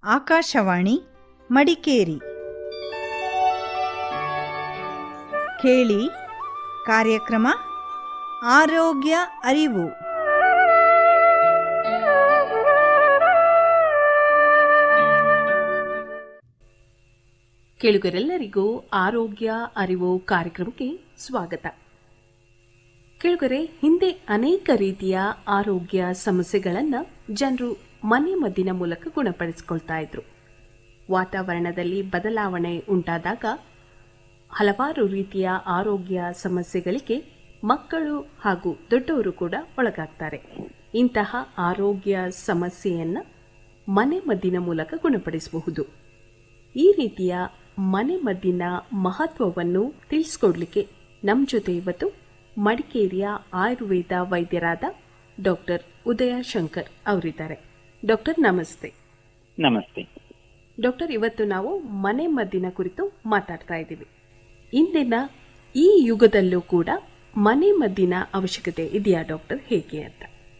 ಆಕಾಶವಾಣಿ ಮಡಿಕೇರಿ ಕೇಳಿ ಕಾರ್ಯಕ್ರಮ ಆರೋಗ್ಯ ಅರಿವು ಕೇಳುಗರೆಲ್ಲರಿಗೂ ಆರೋಗ್ಯ ಅರಿವು ಕಾರ್ಯಕ್ರಮಕ್ಕೆ ಸ್ವಾಗತ ಕೇಳುಗರೆ ಹಿಂದೆ ಅನೇಕ ರೀತಿಯ ಆರೋಗ್ಯ ಸಮಸ್ಯೆಗಳನ್ನು ಜನರು ಮನೆ ಮದ್ದಿನ ಮೂಲಕ ಗುಣಪಡಿಸಿಕೊಳ್ತಾ ಇದ್ರು ವಾತಾವರಣದಲ್ಲಿ ಬದಲಾವಣೆ ಉಂಟಾದಾಗ ಹಲವಾರು ರೀತಿಯ ಆರೋಗ್ಯ ಸಮಸ್ಯೆಗಳಿಗೆ ಮಕ್ಕಳು ಹಾಗೂ ದೊಡ್ಡವರು ಕೂಡ ಒಳಗಾಗ್ತಾರೆ ಇಂತಹ ಆರೋಗ್ಯ ಸಮಸ್ಯೆಯನ್ನು ಮನೆ ಮದ್ದಿನ ಮೂಲಕ ಗುಣಪಡಿಸಬಹುದು ಈ ರೀತಿಯ ಮನೆ ಮದ್ದಿನ ಮಹತ್ವವನ್ನು ತಿಳಿಸ್ಕೊಡ್ಲಿಕ್ಕೆ ನಮ್ಮ ಜೊತೆ ಇವತ್ತು ಮಡಿಕೇರಿಯ ಆಯುರ್ವೇದ ವೈದ್ಯರಾದ ಡಾಕ್ಟರ್ ಉದಯ ಶಂಕರ್ ಅವರಿದ್ದಾರೆ ಡಾಕ್ಟರ್ ನಮಸ್ತೆ ನಮಸ್ತೆ ಡಾಕ್ಟರ್ ಇವತ್ತು ನಾವು ಮನೆ ಮದ್ದಿನ ಕುರಿತು ಮಾತಾಡ್ತಾ ಇದ್ದೀವಿ ಇಂದಿನ ಈ ಯುಗದಲ್ಲೂ ಕೂಡ ಮನೆ ಮದ್ದಿನ ಅವಶ್ಯಕತೆ ಇದೆಯಾ ಡಾಕ್ಟರ್ ಹೇಗೆ ಅಂತ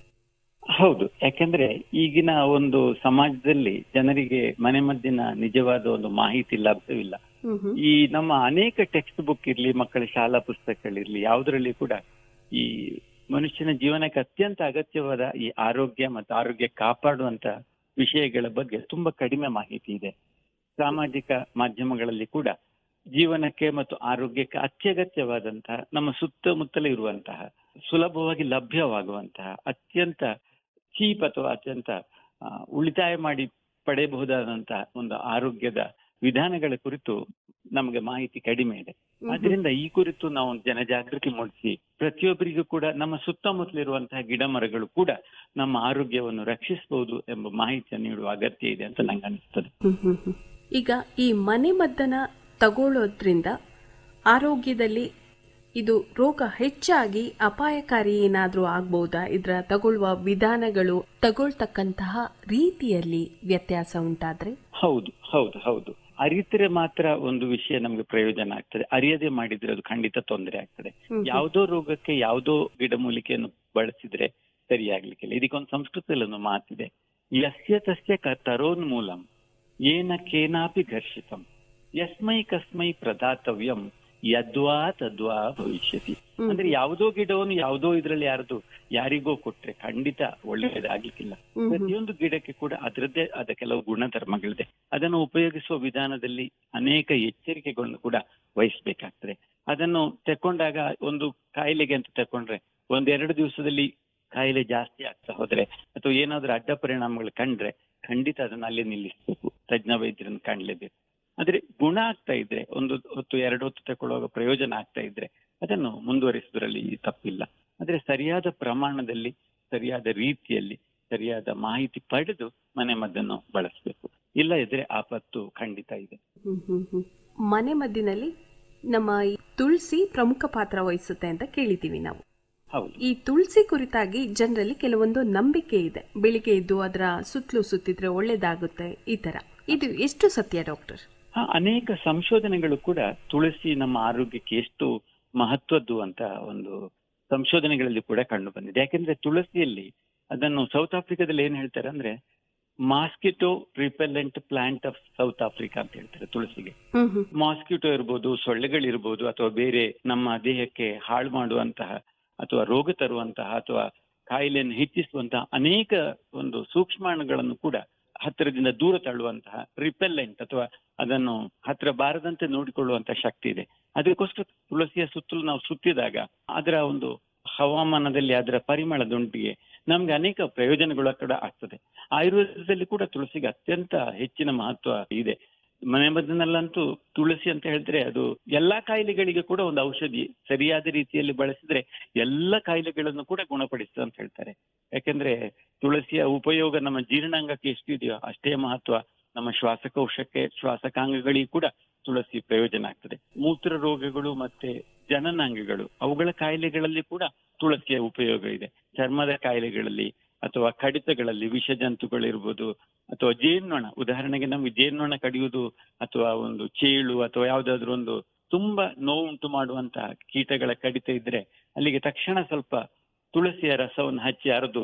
ಹೌದು ಯಾಕೆಂದ್ರೆ ಈಗಿನ ಒಂದು ಸಮಾಜದಲ್ಲಿ ಜನರಿಗೆ ಮನೆಮದ್ದಿನ ನಿಜವಾದ ಒಂದು ಮಾಹಿತಿ ಲಭ್ಯವಿಲ್ಲ ಈ ನಮ್ಮ ಅನೇಕ ಟೆಕ್ಸ್ಟ್ ಬುಕ್ ಇರ್ಲಿ ಮಕ್ಕಳ ಶಾಲಾ ಪುಸ್ತಕಗಳಿರ್ಲಿ ಯಾವುದರಲ್ಲಿ ಕೂಡ ಈ ಮನುಷ್ಯನ ಜೀವನಕ್ಕೆ ಅತ್ಯಂತ ಅಗತ್ಯವಾದ ಈ ಆರೋಗ್ಯ ಮತ್ತು ಆರೋಗ್ಯ ಕಾಪಾಡುವಂತ ವಿಷಯಗಳ ಬಗ್ಗೆ ತುಂಬಾ ಕಡಿಮೆ ಮಾಹಿತಿ ಇದೆ ಸಾಮಾಜಿಕ ಮಾಧ್ಯಮಗಳಲ್ಲಿ ಕೂಡ ಜೀವನಕ್ಕೆ ಮತ್ತು ಆರೋಗ್ಯಕ್ಕೆ ಅತ್ಯಗತ್ಯವಾದಂತಹ ನಮ್ಮ ಸುತ್ತಮುತ್ತಲೇ ಇರುವಂತಹ ಸುಲಭವಾಗಿ ಲಭ್ಯವಾಗುವಂತಹ ಅತ್ಯಂತ ಚೀಪ್ ಅಥವಾ ಅತ್ಯಂತ ಆ, ಉಳಿತಾಯ ಮಾಡಿ ಪಡೆಯಬಹುದಾದಂತಹ ಒಂದು ಆರೋಗ್ಯದ ವಿಧಾನಗಳ ಕುರಿತು ನಮಗೆ ಮಾಹಿತಿ ಕಡಿಮೆ ಇದೆ ಆದ್ರಿಂದ ಈ ಕುರಿತು ನಾವು ಜನಜಾಗೃತಿ ಮೂಡಿಸಿ ಪ್ರತಿಯೊಬ್ಬರಿಗೂ ಕೂಡ ನಮ್ಮ ಸುತ್ತಮುತ್ತಲಿರುವಂತಹ ಗಿಡ ಮರಗಳು ಕೂಡ ನಮ್ಮ ಆರೋಗ್ಯವನ್ನು ರಕ್ಷಿಸಬಹುದು ಎಂಬ ಮಾಹಿತಿಯನ್ನು ನೀಡುವ ಅಗತ್ಯ ಇದೆ ಅಂತ ನಂಗೆ ಅನಿಸ್ತದೆ ಹ್ಮ್ ಹ್ಮ್ ಹ್ಮ್. ಈಗ ಈ ಮನೆ ಮದ್ದನ ತಗೊಳ್ಳೋದ್ರಿಂದ ಆರೋಗ್ಯದಲ್ಲಿ ಇದು ರೋಗ ಹೆಚ್ಚಾಗಿ ಅಪಾಯಕಾರಿ ಏನಾದ್ರೂ ಆಗ್ಬಹುದಾ ಇದರ ತಗೊಳ್ಳುವ ವಿಧಾನಗಳು ತಗೊಳ್ತಕ್ಕಂತಹ ರೀತಿಯಲ್ಲಿ ವ್ಯತ್ಯಾಸ ಉಂಟಾದ್ರೆ ಹೌದು ಹೌದು ಹೌದು ಅರಿತರೆ ಮಾತ್ರ ಒಂದು ವಿಷಯ ನಮ್ಗೆ ಪ್ರಯೋಜನ ಆಗ್ತದೆ ಅರಿಯದೆ ಮಾಡಿದ್ರೆ ಅದು ಖಂಡಿತ ತೊಂದರೆ ಆಗ್ತದೆ ಯಾವುದೋ ರೋಗಕ್ಕೆ ಯಾವುದೋ ಗಿಡಮೂಲಿಕೆಯನ್ನು ಬಳಸಿದ್ರೆ ಸರಿಯಾಗ್ಲಿಕ್ಕಿಲ್ಲ ಇದಕ್ಕೊಂದು ಸಂಸ್ಕೃತದಲ್ಲಿ ಒಂದು ಮಾತಿದೆ ಯಸ್ಯ ತಸ್ಯ ಕ ತರೋನ್ ಮೂಲಂ ಏನ ಕೇನಾಪಿ ಘರ್ಷಿತಂ ಯಸ್ಮೈ ಕಸ್ಮೈ ಪ್ರದಾತವ್ಯಂ ಯದ್ವಾ ತದ್ವಾ ಭವಿಷ್ಯತಿ ಅಂದ್ರೆ ಯಾವುದೋ ಗಿಡವನ್ನು ಯಾವುದೋ ಇದ್ರಲ್ಲಿ ಯಾರ್ದು ಯಾರಿಗೋ ಕೊಟ್ರೆ ಖಂಡಿತ ಒಳ್ಳೆಯದಾಗ್ಲಿಕ್ಕಿಲ್ಲ ಪ್ರತಿಯೊಂದು ಗಿಡಕ್ಕೆ ಕೂಡ ಅದರದ್ದೇ ಆದ ಕೆಲವು ಗುಣಧರ್ಮಗಳಿದೆ ಅದನ್ನು ಉಪಯೋಗಿಸುವ ವಿಧಾನದಲ್ಲಿ ಅನೇಕ ಎಚ್ಚರಿಕೆಗಳನ್ನು ಕೂಡ ವಹಿಸ್ಬೇಕಾಗ್ತದೆ ಅದನ್ನು ತಕೊಂಡಾಗ ಒಂದು ಕಾಯಿಲೆಗೆ ಅಂತ ತಕೊಂಡ್ರೆ ಒಂದೆರಡು ದಿವಸದಲ್ಲಿ ಕಾಯಿಲೆ ಜಾಸ್ತಿ ಆಗ್ತಾ ಹೋದ್ರೆ ಅಥವಾ ಏನಾದ್ರೂ ಅಡ್ಡ ಪರಿಣಾಮಗಳು ಕಂಡ್ರೆ ಖಂಡಿತ ಅದನ್ನ ಅಲ್ಲಿ ನಿಲ್ಲಿಸಬೇಕು ತಜ್ಞ ವೈದ್ಯರನ್ನು ಕಾಣಲೇಬೇಕು ಆದ್ರೆ ಗುಣ ಆಗ್ತಾ ಇದ್ರೆ ಒಂದು ಹೊತ್ತು ಎರಡು ಹೊತ್ತು ತಗೊಳ್ಳುವಾಗ ಪ್ರಯೋಜನ ಆಗ್ತಾ ಇದ್ರೆ ಅದನ್ನು ಮುಂದುವರಿಸುವುದರಲ್ಲಿ ತಪ್ಪಿಲ್ಲ ಆದ್ರೆ ಸರಿಯಾದ ಪ್ರಮಾಣದಲ್ಲಿ ಸರಿಯಾದ ರೀತಿಯಲ್ಲಿ ಸರಿಯಾದ ಮಾಹಿತಿ ಪಡೆದು ಮನೆ ಮದ್ದನ್ನು ಬಳಸಬೇಕು ಇಲ್ಲ ಇದ್ರೆ ಆಪತ್ತು ಖಂಡಿತ ಇದೆ ಹ್ಮ್ ಹ್ಮ್ ಹ್ಮ್. ಮನೆ ಮದ್ದಿನಲ್ಲಿ ನಮ್ಮ ಈ ತುಳಸಿ ಪ್ರಮುಖ ಪಾತ್ರ ವಹಿಸುತ್ತೆ ಅಂತ ಕೇಳಿದ್ದೀವಿ ನಾವು ಹೌದು ಈ ತುಳಸಿ ಕುರಿತಾಗಿ ಜನರಲ್ಲಿ ಕೆಲವೊಂದು ನಂಬಿಕೆ ಇದೆ ಬೆಳಿಗ್ಗೆ ಎದ್ದು ಅದರ ಸುತ್ತಲೂ ಸುತ್ತಿದ್ರೆ ಒಳ್ಳೇದಾಗುತ್ತೆ ಈ ತರ ಇದು ಎಷ್ಟು ಸತ್ಯ ಡಾಕ್ಟರ್ ಹಾ ಅನೇಕ ಸಂಶೋಧನೆಗಳು ಕೂಡ ತುಳಸಿ ನಮ್ಮ ಆರೋಗ್ಯಕ್ಕೆ ಎಷ್ಟು ಮಹತ್ವದ್ದು ಅಂತ ಒಂದು ಸಂಶೋಧನೆಗಳಲ್ಲಿ ಕೂಡ ಕಂಡು ಬಂದಿದೆ ಯಾಕೆಂದ್ರೆ ತುಳಸಿಯಲ್ಲಿ ಅದನ್ನು ಸೌತ್ ಆಫ್ರಿಕಾದಲ್ಲಿ ಏನ್ ಹೇಳ್ತಾರೆ ಅಂದ್ರೆ mosquito repellent plant of South Africa ಅಂತ ಹೇಳ್ತಾರೆ ತುಳಸಿಗೆ ಹ್ಮ್ ಹ್ಮ್ ಮಾಸ್ಕಿಟೋ ಇರ್ಬೋದು ಸೊಳ್ಳೆಗಳಿರ್ಬೋದು ಅಥವಾ ಬೇರೆ ನಮ್ಮ ದೇಹಕ್ಕೆ ಹಾಳು ಮಾಡುವಂತಹ ಅಥವಾ ರೋಗ ತರುವಂತಹ ಅಥವಾ ಕಾಯಿಲೆಯನ್ನು ಹೆಚ್ಚಿಸುವಂತಹ ಅನೇಕ ಒಂದು ಸೂಕ್ಷ್ಮಾಣುಗಳನ್ನು ಕೂಡ ಹತ್ತಿರದಿಂದ ದೂರ ತಳ್ಳುವಂತಹ ರಿಪೆಲ್ಲೆಂಟ್ ಅಥವಾ ಅದನ್ನು ಹತ್ತಿರ ಬಾರದಂತೆ ನೋಡಿಕೊಳ್ಳುವಂತಹ ಶಕ್ತಿ ಇದೆ ಅದಕ್ಕೋಸ್ಕರ ತುಳಸಿಯ ಸುತ್ತಲೂ ನಾವು ಸುತ್ತಿದಾಗ ಅದರ ಒಂದು ಹವಾಮಾನದಲ್ಲಿ ಅದರ ಪರಿಮಳದೊಂದಿಗೆ ನಮ್ಗೆ ಅನೇಕ ಪ್ರಯೋಜನಗಳು ಕೂಡ ಆಗ್ತದೆ ಆಯುರ್ವೇದದಲ್ಲಿ ಕೂಡ ತುಳಸಿಗೆ ಅತ್ಯಂತ ಹೆಚ್ಚಿನ ಮಹತ್ವ ಇದೆ ಮನೆ ಮದ್ದಿನಲ್ಲಂತೂ ತುಳಸಿ ಅಂತ ಹೇಳಿದ್ರೆ ಅದು ಎಲ್ಲಾ ಕಾಯಿಲೆಗಳಿಗೆ ಕೂಡ ಒಂದು ಔಷಧಿ ಸರಿಯಾದ ರೀತಿಯಲ್ಲಿ ಬಳಸಿದ್ರೆ ಎಲ್ಲ ಕಾಯಿಲೆಗಳನ್ನು ಕೂಡ ಗುಣಪಡಿಸ್ತದೆ ಅಂತ ಹೇಳ್ತಾರೆ ಯಾಕೆಂದ್ರೆ ತುಳಸಿಯ ಉಪಯೋಗ ನಮ್ಮ ಜೀರ್ಣಾಂಗಕ್ಕೆ ಎಷ್ಟಿದೆಯೋ ಅಷ್ಟೇ ಮಹತ್ವ ನಮ್ಮ ಶ್ವಾಸಕೋಶಕ್ಕೆ ಶ್ವಾಸಕಾಂಗಗಳಿಗೆ ಕೂಡ ತುಳಸಿ ಪ್ರಯೋಜನ ಆಗ್ತದೆ ಮೂತ್ರ ರೋಗಗಳು ಮತ್ತೆ ಜನನಾಂಗಗಳು ಅವುಗಳ ಕಾಯಿಲೆಗಳಲ್ಲಿ ಕೂಡ ತುಳಸಿಯ ಉಪಯೋಗ ಇದೆ ಚರ್ಮದ ಕಾಯಿಲೆಗಳಲ್ಲಿ ಅಥವಾ ಕಡಿತಗಳಲ್ಲಿ ವಿಷ ಜಂತುಗಳಿರ್ಬೋದು ಅಥವಾ ಜೇನ್ನೊಣ ಉದಾಹರಣೆಗೆ ನಮ್ಗೆ ಜೇನ್ನೊಣ ಕಡಿಯುವುದು ಅಥವಾ ಒಂದು ಚೇಳು ಅಥವಾ ಯಾವ್ದಾದ್ರು ಒಂದು ತುಂಬಾ ನೋವುಂಟು ಮಾಡುವಂತಹ ಕೀಟಗಳ ಕಡಿತ ಇದ್ರೆ ಅಲ್ಲಿಗೆ ತಕ್ಷಣ ಸ್ವಲ್ಪ ತುಳಸಿಯ ರಸವನ್ನು ಹಚ್ಚಿ ಅರೆದು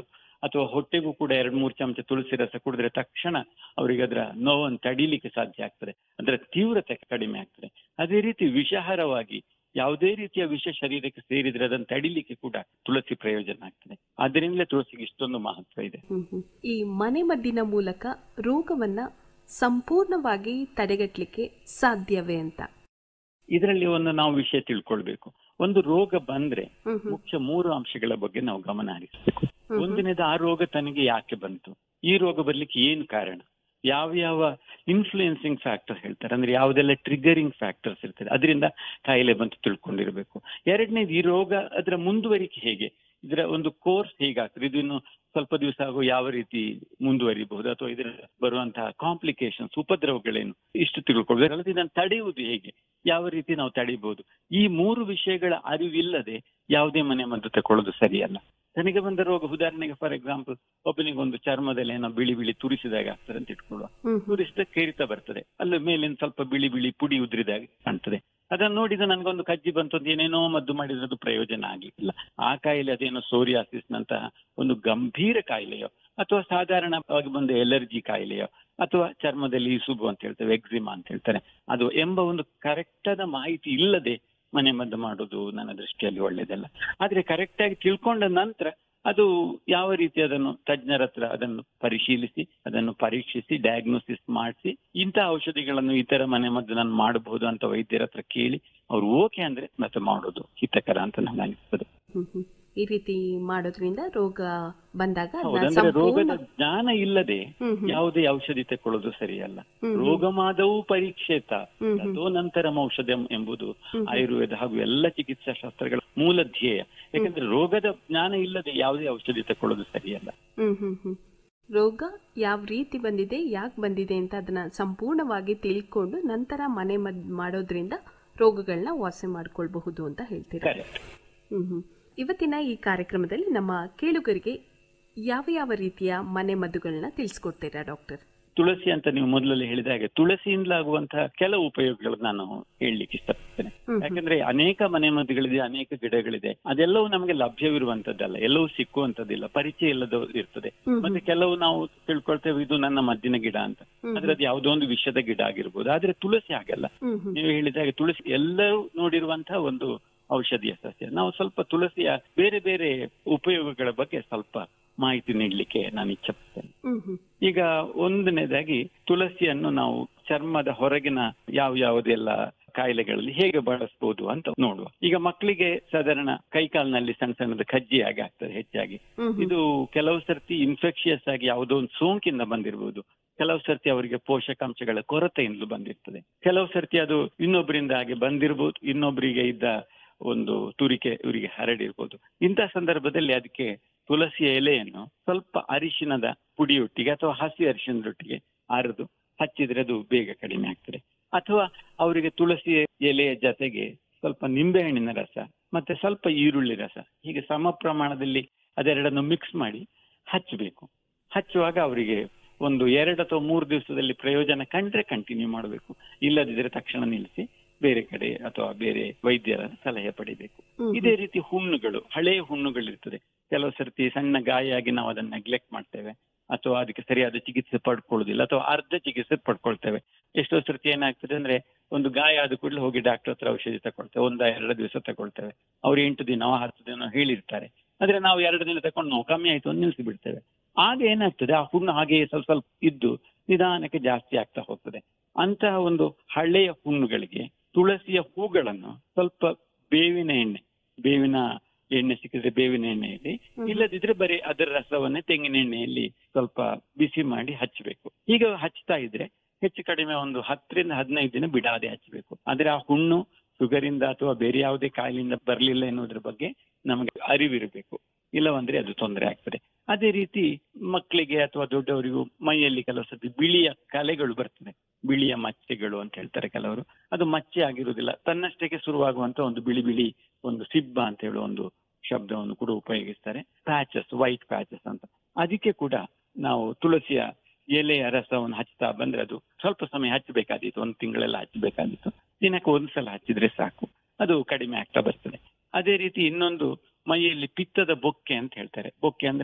ಅಥವಾ ಹೊಟ್ಟೆಗೂ ಕೂಡ ಎರಡ್ ಮೂರು ಚಮಚ ತುಳಸಿ ರಸ ಕುಡಿದ್ರೆ ತಕ್ಷಣ ಅವರಿಗೆ ಅದರ ನೋವನ್ನು ತಡೀಲಿಕ್ಕೆ ಸಾಧ್ಯ ಆಗ್ತದೆ ಅದರ ತೀವ್ರತೆ ಕಡಿಮೆ ಆಗ್ತದೆ ಅದೇ ರೀತಿ ವಿಷಾಹಾರವಾಗಿ ಯಾವುದೇ ರೀತಿಯ ವಿಷ ಶರೀರಕ್ಕೆ ಸೇರಿದ್ರೆ ಅದನ್ನು ತಡಿಲಿಕ್ಕೆ ಕೂಡ ತುಳಸಿ ಪ್ರಯೋಜನ ಆಗ್ತದೆ ಆದ್ದರಿಂದಲೇ ತುಳಸಿಗೆ ಇಷ್ಟೊಂದು ಮಹತ್ವ ಇದೆ ಹ್ಮ್ ಹ್ಮ್. ಈ ಮನೆಮದ್ದಿನ ಮೂಲಕ ರೋಗವನ್ನ ಸಂಪೂರ್ಣವಾಗಿ ತಡೆಗಟ್ಟಲಿಕ್ಕೆ ಸಾಧ್ಯವೇ ಅಂತ ಇದರಲ್ಲಿ ಒಂದು ನಾವು ವಿಷಯ ತಿಳ್ಕೊಳ್ಬೇಕು ಒಂದು ರೋಗ ಬಂದ್ರೆ ಹ್ಮ್ ಹ್ಮ್. ಮುಖ್ಯ ಮೂರು ಅಂಶಗಳ ಬಗ್ಗೆ ನಾವು ಗಮನ ಹರಿಸಬೇಕು ಹ್ಮ್. ಒಂದನೇದು ಆ ರೋಗ ತನಗೆ ಯಾಕೆ ಬಂತು ಈ ರೋಗ ಬರ್ಲಿಕ್ಕೆ ಏನು ಕಾರಣ ಯಾವ ಯಾವ ಇನ್ಫ್ಲೂಯೆನ್ಸಿಂಗ್ ಫ್ಯಾಕ್ಟರ್ ಹೇಳ್ತಾರೆ ಅಂದ್ರೆ ಯಾವುದೆಲ್ಲ ಟ್ರಿಗರಿಂಗ್ ಫ್ಯಾಕ್ಟರ್ಸ್ ಇರ್ತದೆ ಅದರಿಂದ ಕಾಯಿಲೆ ಬಂತು ತಿಳ್ಕೊಂಡಿರ್ಬೇಕು ಎರಡನೇದು ಈ ರೋಗ ಅದರ ಮುಂದುವರಿಕೆ ಹೇಗೆ ಇದರ ಒಂದು ಕೋರ್ಸ್ ಹೇಗಾಗ್ತದೆ ಇದು ಇನ್ನು ಸ್ವಲ್ಪ ದಿವಸ ಆಗೋ ಯಾವ ರೀತಿ ಮುಂದುವರಿಬಹುದು ಅಥವಾ ಇದರ ಬರುವಂತಹ ಕಾಂಪ್ಲಿಕೇಶನ್ಸ್ ಉಪದ್ರವಗಳೇನು ಇಷ್ಟು ತಿಳ್ಕೊಳ್ಬೇಕು ಅಲ್ಲದೆ ಇದನ್ನು ತಡೆಯುವುದು ಹೇಗೆ ಯಾವ ರೀತಿ ನಾವು ತಡೆಯಬಹುದು ಈ ಮೂರು ವಿಷಯಗಳ ಅರಿವಿಲ್ಲದೆ ಯಾವುದೇ ಮನೆ ಮದ್ದು ತಗೊಳ್ಳೋದು ಸರಿಯಲ್ಲ ತನಗೆ ಬಂದ ರೋಗ ಉದಾಹರಣೆಗೆ ಫಾರ್ ಎಕ್ಸಾಂಪಲ್ ಒಬ್ಬನಿಗೆ ಒಂದು ಚರ್ಮದಲ್ಲಿ ಏನೋ ಬಿಳಿ ಬಿಳಿ ತುರಿಸಿದಾಗ ಆಗ್ತದೆ ಅಂತ ಇಟ್ಕೊಳ್ಳುವ ಹ್ಮ್ ಹ್ಮ್. ತುರಿಸಿದ ಕೇರಿತ ಬರ್ತದೆ ಅಲ್ಲಿ ಮೇಲಿನ ಸ್ವಲ್ಪ ಬಿಳಿ ಬಿಳಿ ಪುಡಿ ಉದ್ರಿದಾಗ ಕಾಣ್ತದೆ ಅದನ್ನು ನೋಡಿದ ನನ್ಗೊಂದು ಕಜ್ಜಿ ಬಂತು ಅಂತ ಏನೇನೋ ಮದ್ದು ಮಾಡಿದ್ರೆ ಅದು ಪ್ರಯೋಜನ ಆಗ್ಲಿಕ್ಕಿಲ್ಲ ಆ ಕಾಯಿಲೆ ಅದೇನೋ ಸೋರಿಯಾಸಿಸ್ ನಂತಹ ಒಂದು ಗಂಭೀರ ಕಾಯಿಲೆಯೋ ಅಥವಾ ಸಾಧಾರಣವಾಗಿ ಬಂದ ಎಲರ್ಜಿ ಕಾಯಿಲೆಯೋ ಅಥವಾ ಚರ್ಮದಲ್ಲಿ ಇಸುಬು ಅಂತ ಹೇಳ್ತೇವೆ ಎಕ್ಸಿಮಾ ಅಂತ ಹೇಳ್ತಾರೆ ಅದು ಎಂಬ ಒಂದು ಕರೆಕ್ಟ್ ಆದ ಮಾಹಿತಿ ಇಲ್ಲದೆ ಮನೆ ಮದ್ದು ಮಾಡೋದು ನನ್ನ ದೃಷ್ಟಿಯಲ್ಲಿ ಒಳ್ಳೇದಲ್ಲ ಆದ್ರೆ ಕರೆಕ್ಟ್ ಆಗಿ ತಿಳ್ಕೊಂಡ ನಂತರ ಅದು ಯಾವ ರೀತಿ ಅದನ್ನು ತಜ್ಞರ ಹತ್ರ ಅದನ್ನು ಪರಿಶೀಲಿಸಿ ಅದನ್ನು ಪರೀಕ್ಷಿಸಿ ಡಯಾಗ್ನೋಸಿಸ್ ಮಾಡಿಸಿ ಇಂತಹ ಔಷಧಿಗಳನ್ನು ಇತರ ಮನೆ ಮದ್ದು ನಾನು ಮಾಡಬಹುದು ಅಂತ ವೈದ್ಯರ ಹತ್ರ ಕೇಳಿ ಅವ್ರು ಓಕೆ ಅಂದ್ರೆ ಮತ್ತೆ ಮಾಡೋದು ಹಿತಕರ ಅಂತ ನಂಗೆ ಅನಿಸ್ತದೆ ಹ್ಮ್ ಹ್ಮ್. ಈ ರೀತಿ ಮಾಡೋದ್ರಿಂದ ರೋಗ ಬಂದಾಗ ಅದನ್ನ ಹೌದಂದ್ರೆ ರೋಗದ ಸಂಪೂರ್ಣ ಜ್ಞಾನ ಇಲ್ಲದೆ ಹ್ಮ್ ಹ್ಮ್. ಯಾವುದೇ ಔಷಧಿ ತಕೊಳ್ಳೋದು ಸರಿಯಲ್ಲ ಹ್ಮ್ ಹ್ಮ್. ರೋಗಮಾದವು ಪರೀಕ್ಷೇತ ಹ್ಮ್ ಹ್ಮ್. ತಥೋ ನಂತರಂ ಔಷಧಂ ಎಂಬುದು ಹ್ಮ್. ಆಯುರ್ವೇದ ಹಾಗೂ ಎಲ್ಲ ಚಿಕಿತ್ಸಾ ಶಾಸ್ತ್ರಗಳ ಮೂಲ ಧ್ಯೇಯ ಯಾಕಂದ್ರೆ ರೋಗದ ಜ್ಞಾನ ಇಲ್ಲದೆ ಯಾವುದೇ ಔಷಧಿ ತಕೊಳ್ಳೋದು ಸರಿಯಲ್ಲ ಹ್ಮ್ ಹ್ಮ್ ಹ್ಮ್. ರೋಗ ಯಾವ ರೀತಿ ಬಂದಿದೆ ಯಾಕೆ ಬಂದಿದೆ ಅಂತ ಅದನ್ನ ಸಂಪೂರ್ಣವಾಗಿ ತಿಳ್ಕೊಂಡು ನಂತರ ಮನೆ ಮದ್ದು ಮಾಡೋದ್ರಿಂದ ರೋಗಗಳನ್ನ ವಾಸಿ ಮಾಡ್ಕೊಳ್ಬಹುದು ಅಂತ ಹೇಳ್ತೀರಾ ಕರೆಕ್ಟ್ ಹ್ಮ್ ಹ್ಮ್. ಇವತ್ತಿನ ಈ ಕಾರ್ಯಕ್ರಮದಲ್ಲಿ ನಮ್ಮ ಕೇಳುಗರಿಗೆ ಯಾವ ಯಾವ ರೀತಿಯ ಮನೆ ಮದ್ದುಗಳನ್ನ ತಿಳಿಸ್ಕೊಡ್ತೀರಾ ಡಾಕ್ಟರ್ ತುಳಸಿ ಅಂತ ನೀವು ಮೊದಲಲ್ಲಿ ಹೇಳಿದ ಹಾಗೆ ತುಳಸಿಯಿಂದ ಆಗುವಂತಹ ಕೆಲವು ಉಪಯೋಗಗಳನ್ನು ನಾನು ಹೇಳಲಿಕ್ಕೆ ಇಷ್ಟಪಡ್ತೇನೆ ಹ್ಮ್ ಹ್ಮ್. ಯಾಕಂದ್ರೆ ಅನೇಕ ಮನೆ ಮದ್ದುಗಳಿದೆ ಅನೇಕ ಗಿಡಗಳಿದೆ ಅದೆಲ್ಲವೂ ನಮಗೆ ಲಭ್ಯವಿರುವಂತದ್ದಲ್ಲ ಎಲ್ಲವೂ ಸಿಕ್ಕುವಂತದ್ದಿಲ್ಲ ಪರಿಚಯ ಇಲ್ಲದ ಇರ್ತದೆ ಹ್ಮ್ ಹ್ಮ್. ಮತ್ತೆ ಕೆಲವು ನಾವು ತಿಳ್ಕೊಳ್ತೇವೆ ಇದು ನನ್ನ ಮದ್ದಿನ ಗಿಡ ಅಂತ ಹ್ಮ್ ಆದ್ರೆ ಅದು ಯಾವುದೋ ಒಂದು ವಿಷದ ಗಿಡ ಆಗಿರ್ಬೋದು ಆದ್ರೆ ತುಳಸಿ ಆಗಲ್ಲ ಹ್ಮ್ ಹ್ಮ್. ನೀವು ಹೇಳಿದ ಹಾಗೆ ತುಳಸಿ ಎಲ್ಲರೂ ನೋಡಿರುವಂತಹ ಒಂದು ಔಷಧಿಯ ಸಸ್ಯ ನಾವು ಸ್ವಲ್ಪ ತುಳಸಿಯ ಬೇರೆ ಬೇರೆ ಉಪಯೋಗಗಳ ಬಗ್ಗೆ ಸ್ವಲ್ಪ ಮಾಹಿತಿ ನೀಡಲಿಕ್ಕೆ ನಾನು ಇಚ್ಛೆ ಪಡ್ತೇನೆ ಹ್ಮ್ ಹ್ಮ್. ಈಗ ಒಂದನೇದಾಗಿ ತುಳಸಿಯನ್ನು ನಾವು ಚರ್ಮದ ಹೊರಗಿನ ಯಾವ ಯಾವುದೆಲ್ಲ ಕಾಯಿಲೆಗಳಲ್ಲಿ ಹೇಗೆ ಬಳಸಬಹುದು ಅಂತ ನೋಡುವ ಈಗ ಮಕ್ಕಳಿಗೆ ಸಾಧಾರಣ ಕೈಕಾಲಿನಲ್ಲಿ ಸಣ್ಣ ಸಣ್ಣದ ಕಜ್ಜಿ ಆಗಿ ಆಗ್ತದೆ ಹೆಚ್ಚಾಗಿ ಹ್ಮ್ ಹ್ಮ್. ಇದು ಕೆಲವು ಸರ್ತಿ ಇನ್ಫೆಕ್ಷಿಯಸ್ ಆಗಿ ಯಾವುದೋ ಒಂದು ಸೋಂಕಿಂದ ಬಂದಿರಬಹುದು ಕೆಲವು ಸರ್ತಿ ಅವರಿಗೆ ಪೋಷಕಾಂಶಗಳ ಕೊರತೆಯಿಂದಲೂ ಬಂದಿರ್ತದೆ ಕೆಲವು ಸರ್ತಿ ಅದು ಇನ್ನೊಬ್ಬರಿಂದ ಹಾಗೆ ಬಂದಿರಬಹುದು ಇನ್ನೊಬ್ಬರಿಗೆ ಇದ್ದ ಒಂದು ತುರಿಕೆ ಇವರಿಗೆ ಹರಡಿರ್ಬೋದು ಇಂತಹ ಸಂದರ್ಭದಲ್ಲಿ ಅದಕ್ಕೆ ತುಳಸಿಯ ಎಲೆಯನ್ನು ಸ್ವಲ್ಪ ಅರಿಶಿನದ ಪುಡಿಯೊಟ್ಟಿಗೆ ಅಥವಾ ಹಸಿ ಅರಿಶಿನದೊಟ್ಟಿಗೆ ಅರೆದು ಹಚ್ಚಿದ್ರೆ ಅದು ಬೇಗ ಕಡಿಮೆ ಆಗ್ತದೆ ಅಥವಾ ಅವರಿಗೆ ತುಳಸಿ ಎಲೆಯ ಜೊತೆಗೆ ಸ್ವಲ್ಪ ನಿಂಬೆಹಣ್ಣಿನ ರಸ ಮತ್ತೆ ಸ್ವಲ್ಪ ಈರುಳ್ಳಿ ರಸ ಹೀಗೆ ಸಮ ಪ್ರಮಾಣದಲ್ಲಿ ಅದೆರಡನ್ನು ಮಿಕ್ಸ್ ಮಾಡಿ ಹಚ್ಚಬೇಕು ಹಚ್ಚುವಾಗ ಅವರಿಗೆ ಒಂದು ಎರಡು ಅಥವಾ ಮೂರು ದಿವಸದಲ್ಲಿ ಪ್ರಯೋಜನ ಕಂಡ್ರೆ ಕಂಟಿನ್ಯೂ ಮಾಡಬೇಕು ಇಲ್ಲದಿದ್ರೆ ತಕ್ಷಣ ನಿಲ್ಲಿಸಿ ಬೇರೆ ಕಡೆ ಅಥವಾ ಬೇರೆ ವೈದ್ಯರ ಸಲಹೆ ಪಡಿಬೇಕು ಹ್ಮ್ ಹ್ಮ್. ಇದೇ ರೀತಿ ಹುಣ್ಣುಗಳು ಹಳೆಯ ಹುಣ್ಣುಗಳಿರ್ತದೆ ಕೆಲವು ಸರ್ತಿ ಸಣ್ಣ ಗಾಯ ಆಗಿ ನಾವು ಅದನ್ನ ನೆಗ್ಲೆಕ್ಟ್ ಮಾಡ್ತೇವೆ ಅಥವಾ ಅದಕ್ಕೆ ಸರಿಯಾದ ಚಿಕಿತ್ಸೆ ಪಡ್ಕೊಳ್ಳೋದಿಲ್ಲ ಅಥವಾ ಅರ್ಧ ಚಿಕಿತ್ಸೆ ಪಡ್ಕೊಳ್ತೇವೆ ಎಷ್ಟೋ ಸರ್ತಿ ಏನಾಗ್ತದೆ ಅಂದ್ರೆ ಒಂದು ಗಾಯ ಆದ ಕೂಡಲೇ ಹೋಗಿ ಡಾಕ್ಟರ್ ಹತ್ರ ಔಷಧಿ ತಗೊಳ್ತೇವೆ ಒಂದ ಎರಡು ದಿವಸ ತಗೊಳ್ತೇವೆ ಅವ್ರು ಎಂಟು ದಿನ ಹತ್ತು ದಿನ ಹೇಳಿರ್ತಾರೆ ಆದ್ರೆ ನಾವು ಎರಡು ದಿನ ತಕೊಂಡು ನಾವು ಕಮ್ಮಿ ಆಯ್ತು ಅಂತ ನಿಲ್ಸಿ ಬಿಡ್ತೇವೆ ಆಗ ಏನಾಗ್ತದೆ ಆ ಹುಣ್ಣು ಹಾಗೆಯೇ ಸ್ವಲ್ಪ ಸ್ವಲ್ಪ ಇದ್ದು ನಿಧಾನಕ್ಕೆ ಜಾಸ್ತಿ ಆಗ್ತಾ ಹೋಗ್ತದೆ ಅಂತಹ ಒಂದು ಹಳೆಯ ಹುಣ್ಣುಗಳಿಗೆ ತುಳಸಿಯ ಹೂಗಳನ್ನು ಸ್ವಲ್ಪ ಬೇವಿನ ಎಣ್ಣೆ ಬೇವಿನ ಎಣ್ಣೆ ಸಿಕ್ಕಿದ್ರೆ ಬೇವಿನ ಎಣ್ಣೆಯಲ್ಲಿ ಹ್ಮ್. ಇಲ್ಲದಿದ್ರೆ ಬರೀ ಅದರ ರಸವನ್ನೇ ತೆಂಗಿನ ಎಣ್ಣೆಯಲ್ಲಿ ಸ್ವಲ್ಪ ಬಿಸಿ ಮಾಡಿ ಹಚ್ಚಬೇಕು ಈಗ ಹಚ್ತಾ ಇದ್ರೆ ಹೆಚ್ಚು ಕಡಿಮೆ ಒಂದು ಹತ್ತರಿಂದ ಹದಿನೈದು ದಿನ ಬಿಡಾದೆ ಹಚ್ಚಬೇಕು ಆದ್ರೆ ಆ ಹುಣ್ಣು ಶುಗರಿಂದ ಅಥವಾ ಬೇರೆ ಯಾವುದೇ ಕಾಯಿಲೆಯಿಂದ ಬರಲಿಲ್ಲ ಎನ್ನುವುದ್ರ ಬಗ್ಗೆ ನಮಗೆ ಅರಿವಿರಬೇಕು ಇಲ್ಲವಂದ್ರೆ ಅದು ತೊಂದರೆ ಆಗ್ತದೆ ಅದೇ ರೀತಿ ಮಕ್ಕಳಿಗೆ ಅಥವಾ ದೊಡ್ಡವರಿಗೂ ಮೈಯಲ್ಲಿ ಕೆಲವು ಸರ್ತಿ ಬಿಳಿಯ ಕಲೆಗಳು ಬರ್ತದೆ ಬಿಳಿಯ ಮಚ್ಚೆಗಳು ಅಂತ ಹೇಳ್ತಾರೆ ಕೆಲವರು ಅದು ಮಚ್ಚೆ ಆಗಿರುವುದಿಲ್ಲ ತನ್ನಷ್ಟಕ್ಕೆ ಶುರುವಾಗುವಂತ ಒಂದು ಬಿಳಿ ಬಿಳಿ ಒಂದು ಸಿಬ್ಬ ಅಂತ ಹೇಳುವ ಒಂದು ಶಬ್ದವನ್ನು ಕೂಡ ಉಪಯೋಗಿಸ್ತಾರೆ ಪ್ಯಾಚಸ್ ವೈಟ್ ಪ್ಯಾಚಸ್ ಅಂತ ಅದಕ್ಕೆ ಕೂಡ ನಾವು ತುಳಸಿಯ ಎಲೆಯ ರಸವನ್ನು ಹಚ್ತಾ ಬಂದ್ರೆ ಅದು ಸ್ವಲ್ಪ ಸಮಯ ಹಚ್ಚಬೇಕಾದಿತ್ತು ಒಂದು ತಿಂಗಳೆಲ್ಲ ಹಚ್ಚಬೇಕಾದಿತ್ತು ದಿನಕ್ಕೆ ಒಂದ್ಸಲ ಹಚ್ಚಿದ್ರೆ ಸಾಕು ಅದು ಕಡಿಮೆ ಆಗ್ತಾ ಬರ್ತದೆ ಅದೇ ರೀತಿ ಇನ್ನೊಂದು ಮೈಯಲ್ಲಿ ಪಿತ್ತದ ಬೊಕ್ಕೆ ಅಂತ ಹೇಳ್ತಾರೆ ಬೊಕ್ಕೆ ಅಂದ್ರೆ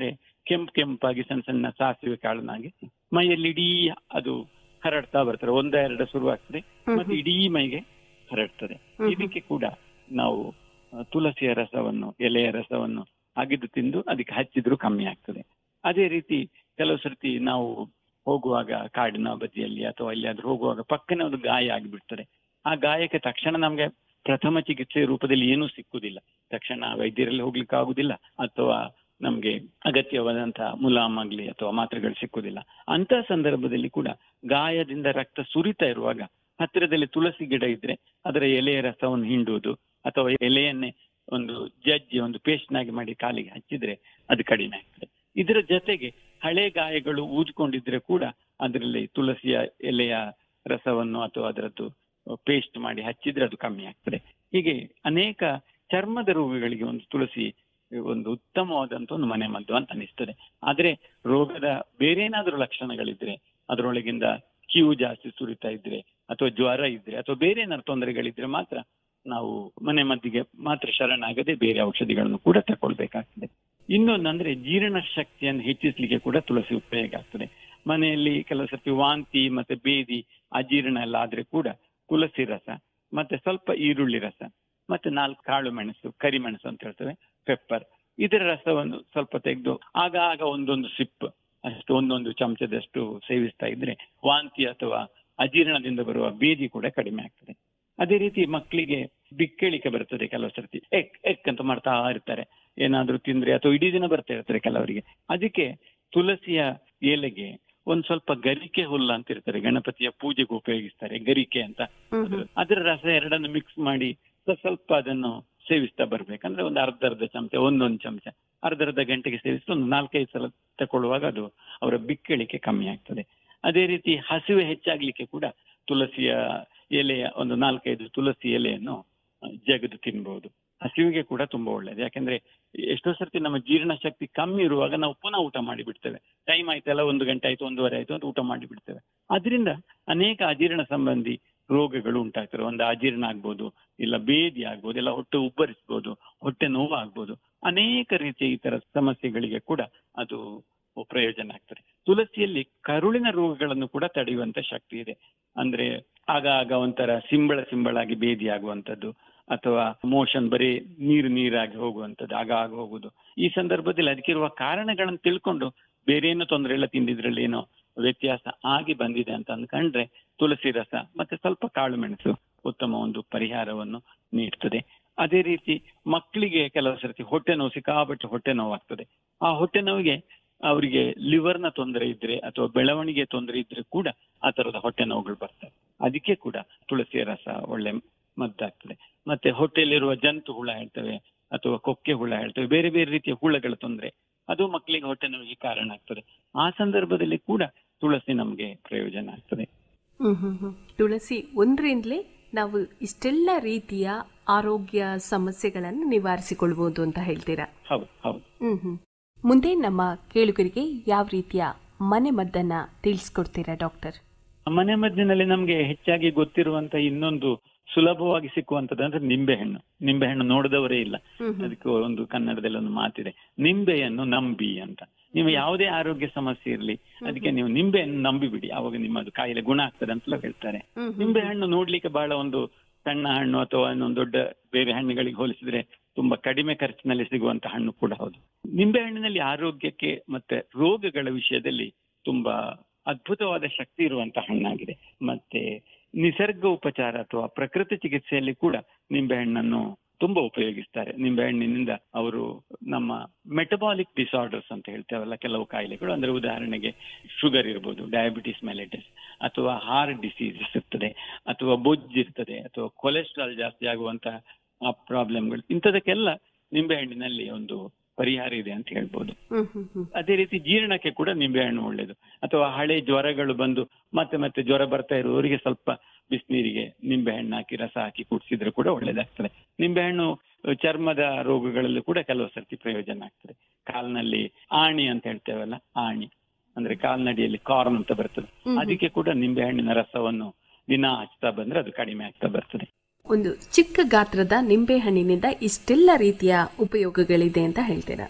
ಕೆಂಪು ಕೆಂಪಾಗಿ ಸಣ್ಣ ಸಣ್ಣ ಸಾಸಿವೆ ಕಾಳನಾಗಿ ಮೈಯಲ್ಲಿ ಇಡೀ ಅದು ಹರಡ್ತಾ ಬರ್ತದೆ ಒಂದ ಎರಡು ಶುರುವಾಗ್ತದೆ ಮತ್ತೆ ಇಡೀ ಮೈಗೆ ಹರಡ್ತದೆ ಇದಕ್ಕೆ ಕೂಡ ನಾವು ಆ, ತುಳಸಿಯ ರಸವನ್ನು ಎಲೆಯ ರಸವನ್ನು ಅಗಿದು ತಿಂದು ಅದಕ್ಕೆ ಹಚ್ಚಿದ್ರು ಕಮ್ಮಿ ಆಗ್ತದೆ ಅದೇ ರೀತಿ ಕೆಲವು ಸರ್ತಿ ನಾವು ಹೋಗುವಾಗ ಕಾಡಿನ ಬದಿಯಲ್ಲಿ ಅಥವಾ ಎಲ್ಲಿಯಾದ್ರೂ ಹೋಗುವಾಗ ಪಕ್ಕನೆ ಒಂದು ಗಾಯ ಆಗಿಬಿಡ್ತದೆ ಆ ಗಾಯಕ್ಕೆ ತಕ್ಷಣ ನಮ್ಗೆ ಪ್ರಥಮ ಚಿಕಿತ್ಸೆ ರೂಪದಲ್ಲಿ ಏನೂ ಸಿಕ್ಕುದಿಲ್ಲ ತಕ್ಷಣ ವೈದ್ಯರಲ್ಲಿ ಹೋಗ್ಲಿಕ್ಕೆ ಆಗುದಿಲ್ಲ ಅಥವಾ ನಮ್ಗೆ ಅಗತ್ಯವಾದಂತಹ ಮುಲಾಮಾಗ್ಲಿ ಅಥವಾ ಮಾತ್ರೆಗಳು ಸಿಕ್ಕುದಿಲ್ಲ ಅಂತ ಸಂದರ್ಭದಲ್ಲಿ ಕೂಡ ಗಾಯದಿಂದ ರಕ್ತ ಸುರಿತಾ ಇರುವಾಗ ಹತ್ತಿರದಲ್ಲಿ ತುಳಸಿ ಗಿಡ ಇದ್ರೆ ಅದರ ಎಲೆಯ ರಸವನ್ನು ಹಿಂಡುವುದು ಅಥವಾ ಎಲೆಯನ್ನೇ ಒಂದು ಜಜ್ಜಿ ಒಂದು ಪೇಸ್ಟ್ ನಾಗಿ ಮಾಡಿ ಕಾಲಿಗೆ ಹಚ್ಚಿದ್ರೆ ಅದು ಕಡಿಮೆ ಆಗ್ತದೆ ಇದರ ಜೊತೆಗೆ ಹಳೆ ಗಾಯಗಳು ಊದ್ಕೊಂಡಿದ್ರೆ ಕೂಡ ಅದರಲ್ಲಿ ತುಳಸಿಯ ಎಲೆಯ ರಸವನ್ನು ಅಥವಾ ಅದರದ್ದು ಪೇಸ್ಟ್ ಮಾಡಿ ಹಚ್ಚಿದ್ರೆ ಅದು ಕಮ್ಮಿ ಆಗ್ತದೆ ಹೀಗೆ ಅನೇಕ ಚರ್ಮದ ರೋಗಗಳಿಗೆ ಒಂದು ತುಳಸಿ ಒಂದು ಉತ್ತಮವಾದಂತ ಒಂದು ಮನೆ ಮದ್ದು ಅಂತ ಅನಿಸ್ತದೆ ಆದ್ರೆ ರೋಗದ ಬೇರೆ ಏನಾದ್ರೂ ಲಕ್ಷಣಗಳಿದ್ರೆ ಅದರೊಳಗಿಂದ ಕಿವು ಜಾಸ್ತಿ ಸುರಿತಾ ಇದ್ರೆ ಅಥವಾ ಜ್ವರ ಇದ್ರೆ ಅಥವಾ ಬೇರೆ ಏನಾದ್ರು ತೊಂದರೆಗಳಿದ್ರೆ ಮಾತ್ರ ನಾವು ಮನೆ ಮದ್ದಿಗೆ ಮಾತ್ರ ಶರಣಾಗದೆ ಬೇರೆ ಔಷಧಿಗಳನ್ನು ಕೂಡ ತಗೊಳ್ಬೇಕಾಗ್ತದೆ ಇನ್ನೊಂದಂದ್ರೆ ಜೀರ್ಣ ಶಕ್ತಿಯನ್ನು ಹೆಚ್ಚಿಸ್ಲಿಕ್ಕೆ ಕೂಡ ತುಳಸಿ ಉಪಯೋಗ ಆಗ್ತದೆ ಮನೆಯಲ್ಲಿ ಕೆಲವು ಸರ್ತಿ ವಾಂತಿ ಮತ್ತೆ ಬೇದಿ ಅಜೀರ್ಣ ಎಲ್ಲ ಆದ್ರೆ ಕೂಡ ತುಳಸಿ ರಸ ಮತ್ತೆ ಸ್ವಲ್ಪ ಈರುಳ್ಳಿ ರಸ ಮತ್ತೆ ನಾಲ್ಕು ಕಾಳು ಮೆಣಸು ಕರಿಮೆಣಸು ಅಂತ ಹೇಳ್ತೇವೆ ಪೆಪ್ಪರ್ ಇದರ ರಸವನ್ನು ಸ್ವಲ್ಪ ತೆಗೆದು ಆಗ ಆಗ ಒಂದೊಂದು ಸಿಪ್ ಅಷ್ಟು ಒಂದೊಂದು ಚಮಚದಷ್ಟು ಸೇವಿಸ್ತಾ ಇದ್ರೆ ವಾಂತಿ ಅಥವಾ ಅಜೀರ್ಣದಿಂದ ಬರುವ ಬೇದಿ ಕೂಡ ಕಡಿಮೆ ಆಗ್ತದೆ ಅದೇ ರೀತಿ ಮಕ್ಕಳಿಗೆ ಬಿಕ್ಕಳಿಕೆ ಬರ್ತದೆ ಕೆಲವು ಸರ್ತಿ ಎಕ್ ಎಕ್ ಅಂತ ಮಾಡ್ತಾ ಇರ್ತಾರೆ ಏನಾದ್ರೂ ತಿಂದ್ರೆ ಅಥವಾ ಇಡೀ ದಿನ ಬರ್ತಾ ಇರ್ತಾರೆ ಕೆಲವರಿಗೆ ಅದಕ್ಕೆ ತುಳಸಿಯ ಎಲೆಗೆ ಒಂದ್ ಸ್ವಲ್ಪ ಗರಿಕೆ ಹುಲ್ಲ ಅಂತ ಇರ್ತಾರೆ ಗಣಪತಿಯ ಪೂಜೆಗೆ ಉಪಯೋಗಿಸ್ತಾರೆ ಗರಿಕೆ ಅಂತ ಅದು- ಅದರ ರಸ ಎರಡನ್ನು ಮಿಕ್ಸ್ ಮಾಡಿ ಸ್ವ- ಸ್ವಲ್ಪ ಅದನ್ನು ಸೇವಿಸ್ತಾ ಬರ್ಬೇಕಂದ್ರೆ ಒಂದು ಅರ್ಧ ಅರ್ಧ ಚಮಚ ಒಂದೊಂದು ಚಮಚ ಅರ್ಧ ಅರ್ಧ ಗಂಟೆಗೆ ಸೇವಿಸಿ ಒಂದು ನಾಲ್ಕೈದು ಸಲ ತಗೊಳ್ಳುವಾಗ ಅದು ಅವರ ಬಿಕ್ಕಳಿಕೆ ಕಮ್ಮಿ ಆಗ್ತದೆ ಅದೇ ರೀತಿ ಹಸಿವೆ ಹೆಚ್ಚಾಗ್ಲಿಕ್ಕೆ ಕೂಡ ತುಳಸಿಯ ಎಲೆಯ ಒಂದು ನಾಲ್ಕೈದು ತುಳಸಿ ಎಲೆಯನ್ನು ಆ, ಜಗದು ತಿನ್ಬಹುದು ಹಸಿವಿಗೆ ಕೂಡ ತುಂಬಾ ಒಳ್ಳೇದು ಯಾಕಂದ್ರೆ ಎಷ್ಟೋ ಸರ್ತಿ ನಮ್ಮ ಜೀರ್ಣ ಶಕ್ತಿ ಕಮ್ಮಿ ಇರುವಾಗ ನಾವು ಪುನಃ ಊಟ ಮಾಡಿ ಬಿಡ್ತೇವೆ ಟೈಮ್ ಆಯ್ತಲ್ಲ ಒಂದು ಗಂಟೆ ಆಯ್ತು ಒಂದೂವರೆ ಆಯ್ತು ಅಂತ ಊಟ ಮಾಡಿ ಬಿಡ್ತೇವೆ ಅದರಿಂದ ಅನೇಕ ಅಜೀರ್ಣ ಸಂಬಂಧಿ ರೋಗಗಳು ಉಂಟಾಗ್ತವೆ ಒಂದು ಅಜೀರ್ಣ ಆಗ್ಬೋದು ಇಲ್ಲ ಬೇದಿ ಆಗ್ಬೋದು ಇಲ್ಲ ಹೊಟ್ಟೆ ಉಬ್ಬರಿಸ್ಬೋದು ಹೊಟ್ಟೆ ನೋವು ಆಗ್ಬೋದು ಅನೇಕ ರೀತಿಯ ಈ ತರ ಸಮಸ್ಯೆಗಳಿಗೆ ಕೂಡ ಅದು ಪ್ರಯೋಜನ ಆಗ್ತದೆ ತುಳಸಿಯಲ್ಲಿ ಕರುಳಿನ ರೋಗಗಳನ್ನು ಕೂಡ ತಡೆಯುವಂತ ಶಕ್ತಿ ಇದೆ ಅಂದ್ರೆ ಆಗ ಆಗ ಒಂಥರ ಸಿಂಬಳ ಸಿಂಬಳಾಗಿ ಬೇದಿ ಆಗುವಂತದ್ದು ಅಥವಾ ಮೋಷನ್ ಬರೀ ನೀರು ನೀರಾಗಿ ಹೋಗುವಂತದ್ದು ಆಗ ಆಗ ಹೋಗುದು ಈ ಸಂದರ್ಭದಲ್ಲಿ ಅದಕ್ಕಿರುವ ಕಾರಣಗಳನ್ನು ತಿಳ್ಕೊಂಡು ಬೇರೆ ಏನು ತೊಂದರೆ ಇಲ್ಲ ತಿಂದಿದ್ರಲ್ಲಿ ಏನೋ ವ್ಯತ್ಯಾಸ ಆಗಿ ಬಂದಿದೆ ಅಂತ ಅಂದ್ಕೊಂಡ್ರೆ ತುಳಸಿ ರಸ ಮತ್ತೆ ಸ್ವಲ್ಪ ಕಾಳು ಮೆಣಸು ಉತ್ತಮ ಒಂದು ಪರಿಹಾರವನ್ನು ನೀಡ್ತದೆ ಅದೇ ರೀತಿ ಮಕ್ಕಳಿಗೆ ಕೆಲವು ಸರ್ತಿ ಹೊಟ್ಟೆ ನೋವು ಸಿಕ್ಕಾಪಟ್ಟೆ ಹೊಟ್ಟೆ ನೋವಾಗ್ತದೆ ಆ ಹೊಟ್ಟೆ ನೋವಿಗೆ ಅವರಿಗೆ ಲಿವರ್ನ ತೊಂದರೆ ಇದ್ರೆ ಅಥವಾ ಬೆಳವಣಿಗೆ ತೊಂದರೆ ಇದ್ರೆ ಕೂಡ ಆ ತರದ ಹೊಟ್ಟೆ ನೋವುಗಳು ಬರ್ತವೆ ಅದಕ್ಕೆ ಕೂಡ ತುಳಸಿಯ ರಸ ಒಳ್ಳೆ ಮದ್ದಾಗ್ತದೆ ಮತ್ತೆ ಹೊಟ್ಟೆಯಲ್ಲಿರುವ ಜಂತು ಹುಳ ಹೇಳ್ತೇವೆ ಅಥವಾ ಕೊಕ್ಕೆ ಹುಳ ಹೇಳ್ತೇವೆ ಬೇರೆ ಬೇರೆ ರೀತಿಯ ಹುಳಗಳ ತೊಂದರೆ ಅದು ಮಕ್ಕಳಿಗೆ ಹೊಟ್ಟೆ ನೋವಿಗೆ ಕಾರಣ ಆಗ್ತದೆ ಆ ಸಂದರ್ಭದಲ್ಲಿ ಕೂಡ ತುಳಸಿ ನಮಗೆ ಪ್ರಯೋಜನ ಆಗ್ತದೆ ಹ್ಮ್ ಹ್ಮ್ ಹ್ಮ್. ತುಳಸಿ ಒಂದರಿಂದಲೇ ನಾವು ಇಷ್ಟೆಲ್ಲ ರೀತಿಯ ಆರೋಗ್ಯ ಸಮಸ್ಯೆಗಳನ್ನು ನಿವಾರಿಸಿಕೊಳ್ಬಹುದು ಅಂತ ಹೇಳ್ತೀರಾ ಹೌದು ಹೌದು ಹ್ಮ್ ಹ್ಮ್ ಮುಂದೆ ನಮ್ಮ ಕೇಳುಗರಿಗೆ ಯಾವ ರೀತಿಯ ಮನೆ ಮದ್ದನ್ನ ತಿಳಿಸ್ಕೊಡ್ತೀರಾ ಡಾಕ್ಟರ್ ಮನೆ ಮದ್ದಿನಲ್ಲಿ ನಮ್ಗೆ ಹೆಚ್ಚಾಗಿ ಗೊತ್ತಿರುವಂತ ಇನ್ನೊಂದು ಸುಲಭವಾಗಿ ಸಿಕ್ಕುವಂತದ್ದು ಅಂದ್ರೆ ನಿಂಬೆಹಣ್ಣು ನಿಂಬೆಹಣ್ಣು ನೋಡಿದವರೇ ಇಲ್ಲ ಅದಕ್ಕೆ ಒಂದು ಕನ್ನಡದಲ್ಲಿ ಒಂದು ಮಾತಿದೆ ನಿಂಬೆಯನ್ನು ನಂಬಿ ಅಂತ ನೀವು ಯಾವುದೇ ಆರೋಗ್ಯ ಸಮಸ್ಯೆ ಇರಲಿ ಅದಕ್ಕೆ ನೀವು ನಿಂಬೆಯನ್ನು ನಂಬಿ ಬಿಡಿ ಅವಾಗ ನಿಮ್ಮದು ಕಾಯಿಲೆ ಗುಣ ಆಗ್ತದೆ ಅಂತಲೂ ಹೇಳ್ತಾರೆ ನಿಂಬೆಹಣ್ಣು ನೋಡ್ಲಿಕ್ಕೆ ಬಹಳ ಒಂದು ಸಣ್ಣ ಹಣ್ಣು ಅಥವಾ ಇನ್ನೊಂದು ದೊಡ್ಡ ಬೇರೆ ಹಣ್ಣುಗಳಿಗೆ ಹೋಲಿಸಿದ್ರೆ ತುಂಬಾ ಕಡಿಮೆ ಖರ್ಚಿನಲ್ಲಿ ಸಿಗುವಂತ ಹಣ್ಣು ಕೂಡ ಹೌದು ನಿಂಬೆಹಣ್ಣಿನಲ್ಲಿ ಆರೋಗ್ಯಕ್ಕೆ ಮತ್ತೆ ರೋಗಗಳ ವಿಷಯದಲ್ಲಿ ತುಂಬಾ ಅದ್ಭುತವಾದ ಶಕ್ತಿ ಇರುವಂತ ಹಣ್ಣಾಗಿದೆ ಮತ್ತೆ ನಿಸರ್ಗ ಉಪಚಾರ ಅಥವಾ ಪ್ರಕೃತಿ ಚಿಕಿತ್ಸೆಯಲ್ಲಿ ಕೂಡ ನಿಂಬೆಹಣ್ಣನ್ನು ತುಂಬಾ ಉಪಯೋಗಿಸ್ತಾರೆ ನಿಂಬೆಹಣ್ಣಿನಿಂದ ಅವರು ನಮ್ಮ ಮೆಟಬಾಲಿಕ್ ಡಿಸಾರ್ಡರ್ಸ್ ಅಂತ ಹೇಳ್ತೇವಲ್ಲ ಕೆಲವು ಕಾಯಿಲೆಗಳು ಅಂದ್ರೆ ಉದಾಹರಣೆಗೆ ಶುಗರ್ ಇರ್ಬೋದು ಡಯಾಬಿಟಿಸ್ ಮೆಲಿಟಿಸ್ ಅಥವಾ ಹಾರ್ಟ್ ಡಿಸೀಸಸ್ ಇರ್ತದೆ ಅಥವಾ ಬೊಜ್ಜು ಇರ್ತದೆ ಅಥವಾ ಕೊಲೆಸ್ಟ್ರಾಲ್ ಜಾಸ್ತಿ ಆಗುವಂತಹ ಪ್ರಾಬ್ಲಮ್ಗಳು ಇಂಥದಕ್ಕೆಲ್ಲ ನಿಂಬೆಹಣ್ಣಿನಲ್ಲಿ ಒಂದು ಪರಿಹಾರ ಇದೆ ಅಂತ ಹೇಳ್ಬೋದು ಹ್ಮ್ ಹ್ಮ್ ಹ್ಮ್ ಅದೇ ರೀತಿ ಜೀರ್ಣಕ್ಕೆ ಕೂಡ ನಿಂಬೆಹಣ್ಣು ಒಳ್ಳೇದು ಅಥವಾ ಹಳೆ ಜ್ವರಗಳು ಬಂದು ಮತ್ತೆ ಮತ್ತೆ ಜ್ವರ ಬರ್ತಾ ಇರುವವರಿಗೆ ಸ್ವಲ್ಪ ಬಿಸಿನೀರಿಗೆ ನಿಂಬೆಹಣ್ಣು ಹಾಕಿ ರಸ ಹಾಕಿ ಕುಡಿಸಿದ್ರೆ ಕೂಡ ಒಳ್ಳೇದಾಗ್ತದೆ ನಿಂಬೆಹಣ್ಣು ಅಹ್, ಚರ್ಮದ ರೋಗಗಳಲ್ಲೂ ಕೂಡ ಕೆಲವು ಸರ್ತಿ ಪ್ರಯೋಜನ ಆಗ್ತದೆ ಕಾಲ್ನಲ್ಲಿ ಆಣಿ ಅಂತ ಹೇಳ್ತೇವಲ್ಲ ಆಣಿ ಅಂದ್ರೆ ಕಾಲ್ನಡಿಯಲ್ಲಿ ಕಾರ್ನ್ ಅಂತ ಬರ್ತದೆ ಅದಕ್ಕೆ ಕೂಡ ನಿಂಬೆಹಣ್ಣಿನ ರಸವನ್ನು ದಿನ ಹಚ್ತಾ ಬಂದ್ರೆ ಅದು ಕಡಿಮೆ ಆಗ್ತಾ ಬರ್ತದೆ ಒಂದು ಚಿಕ್ಕ ಗಾತ್ರದ ನಿಂಬೆ ಹಣ್ಣಿನಿಂದ ಇಷ್ಟೆಲ್ಲ ರೀತಿಯ ಉಪಯೋಗಗಳಿದೆ ಅಂತ ಹೇಳ್ತೀರಾ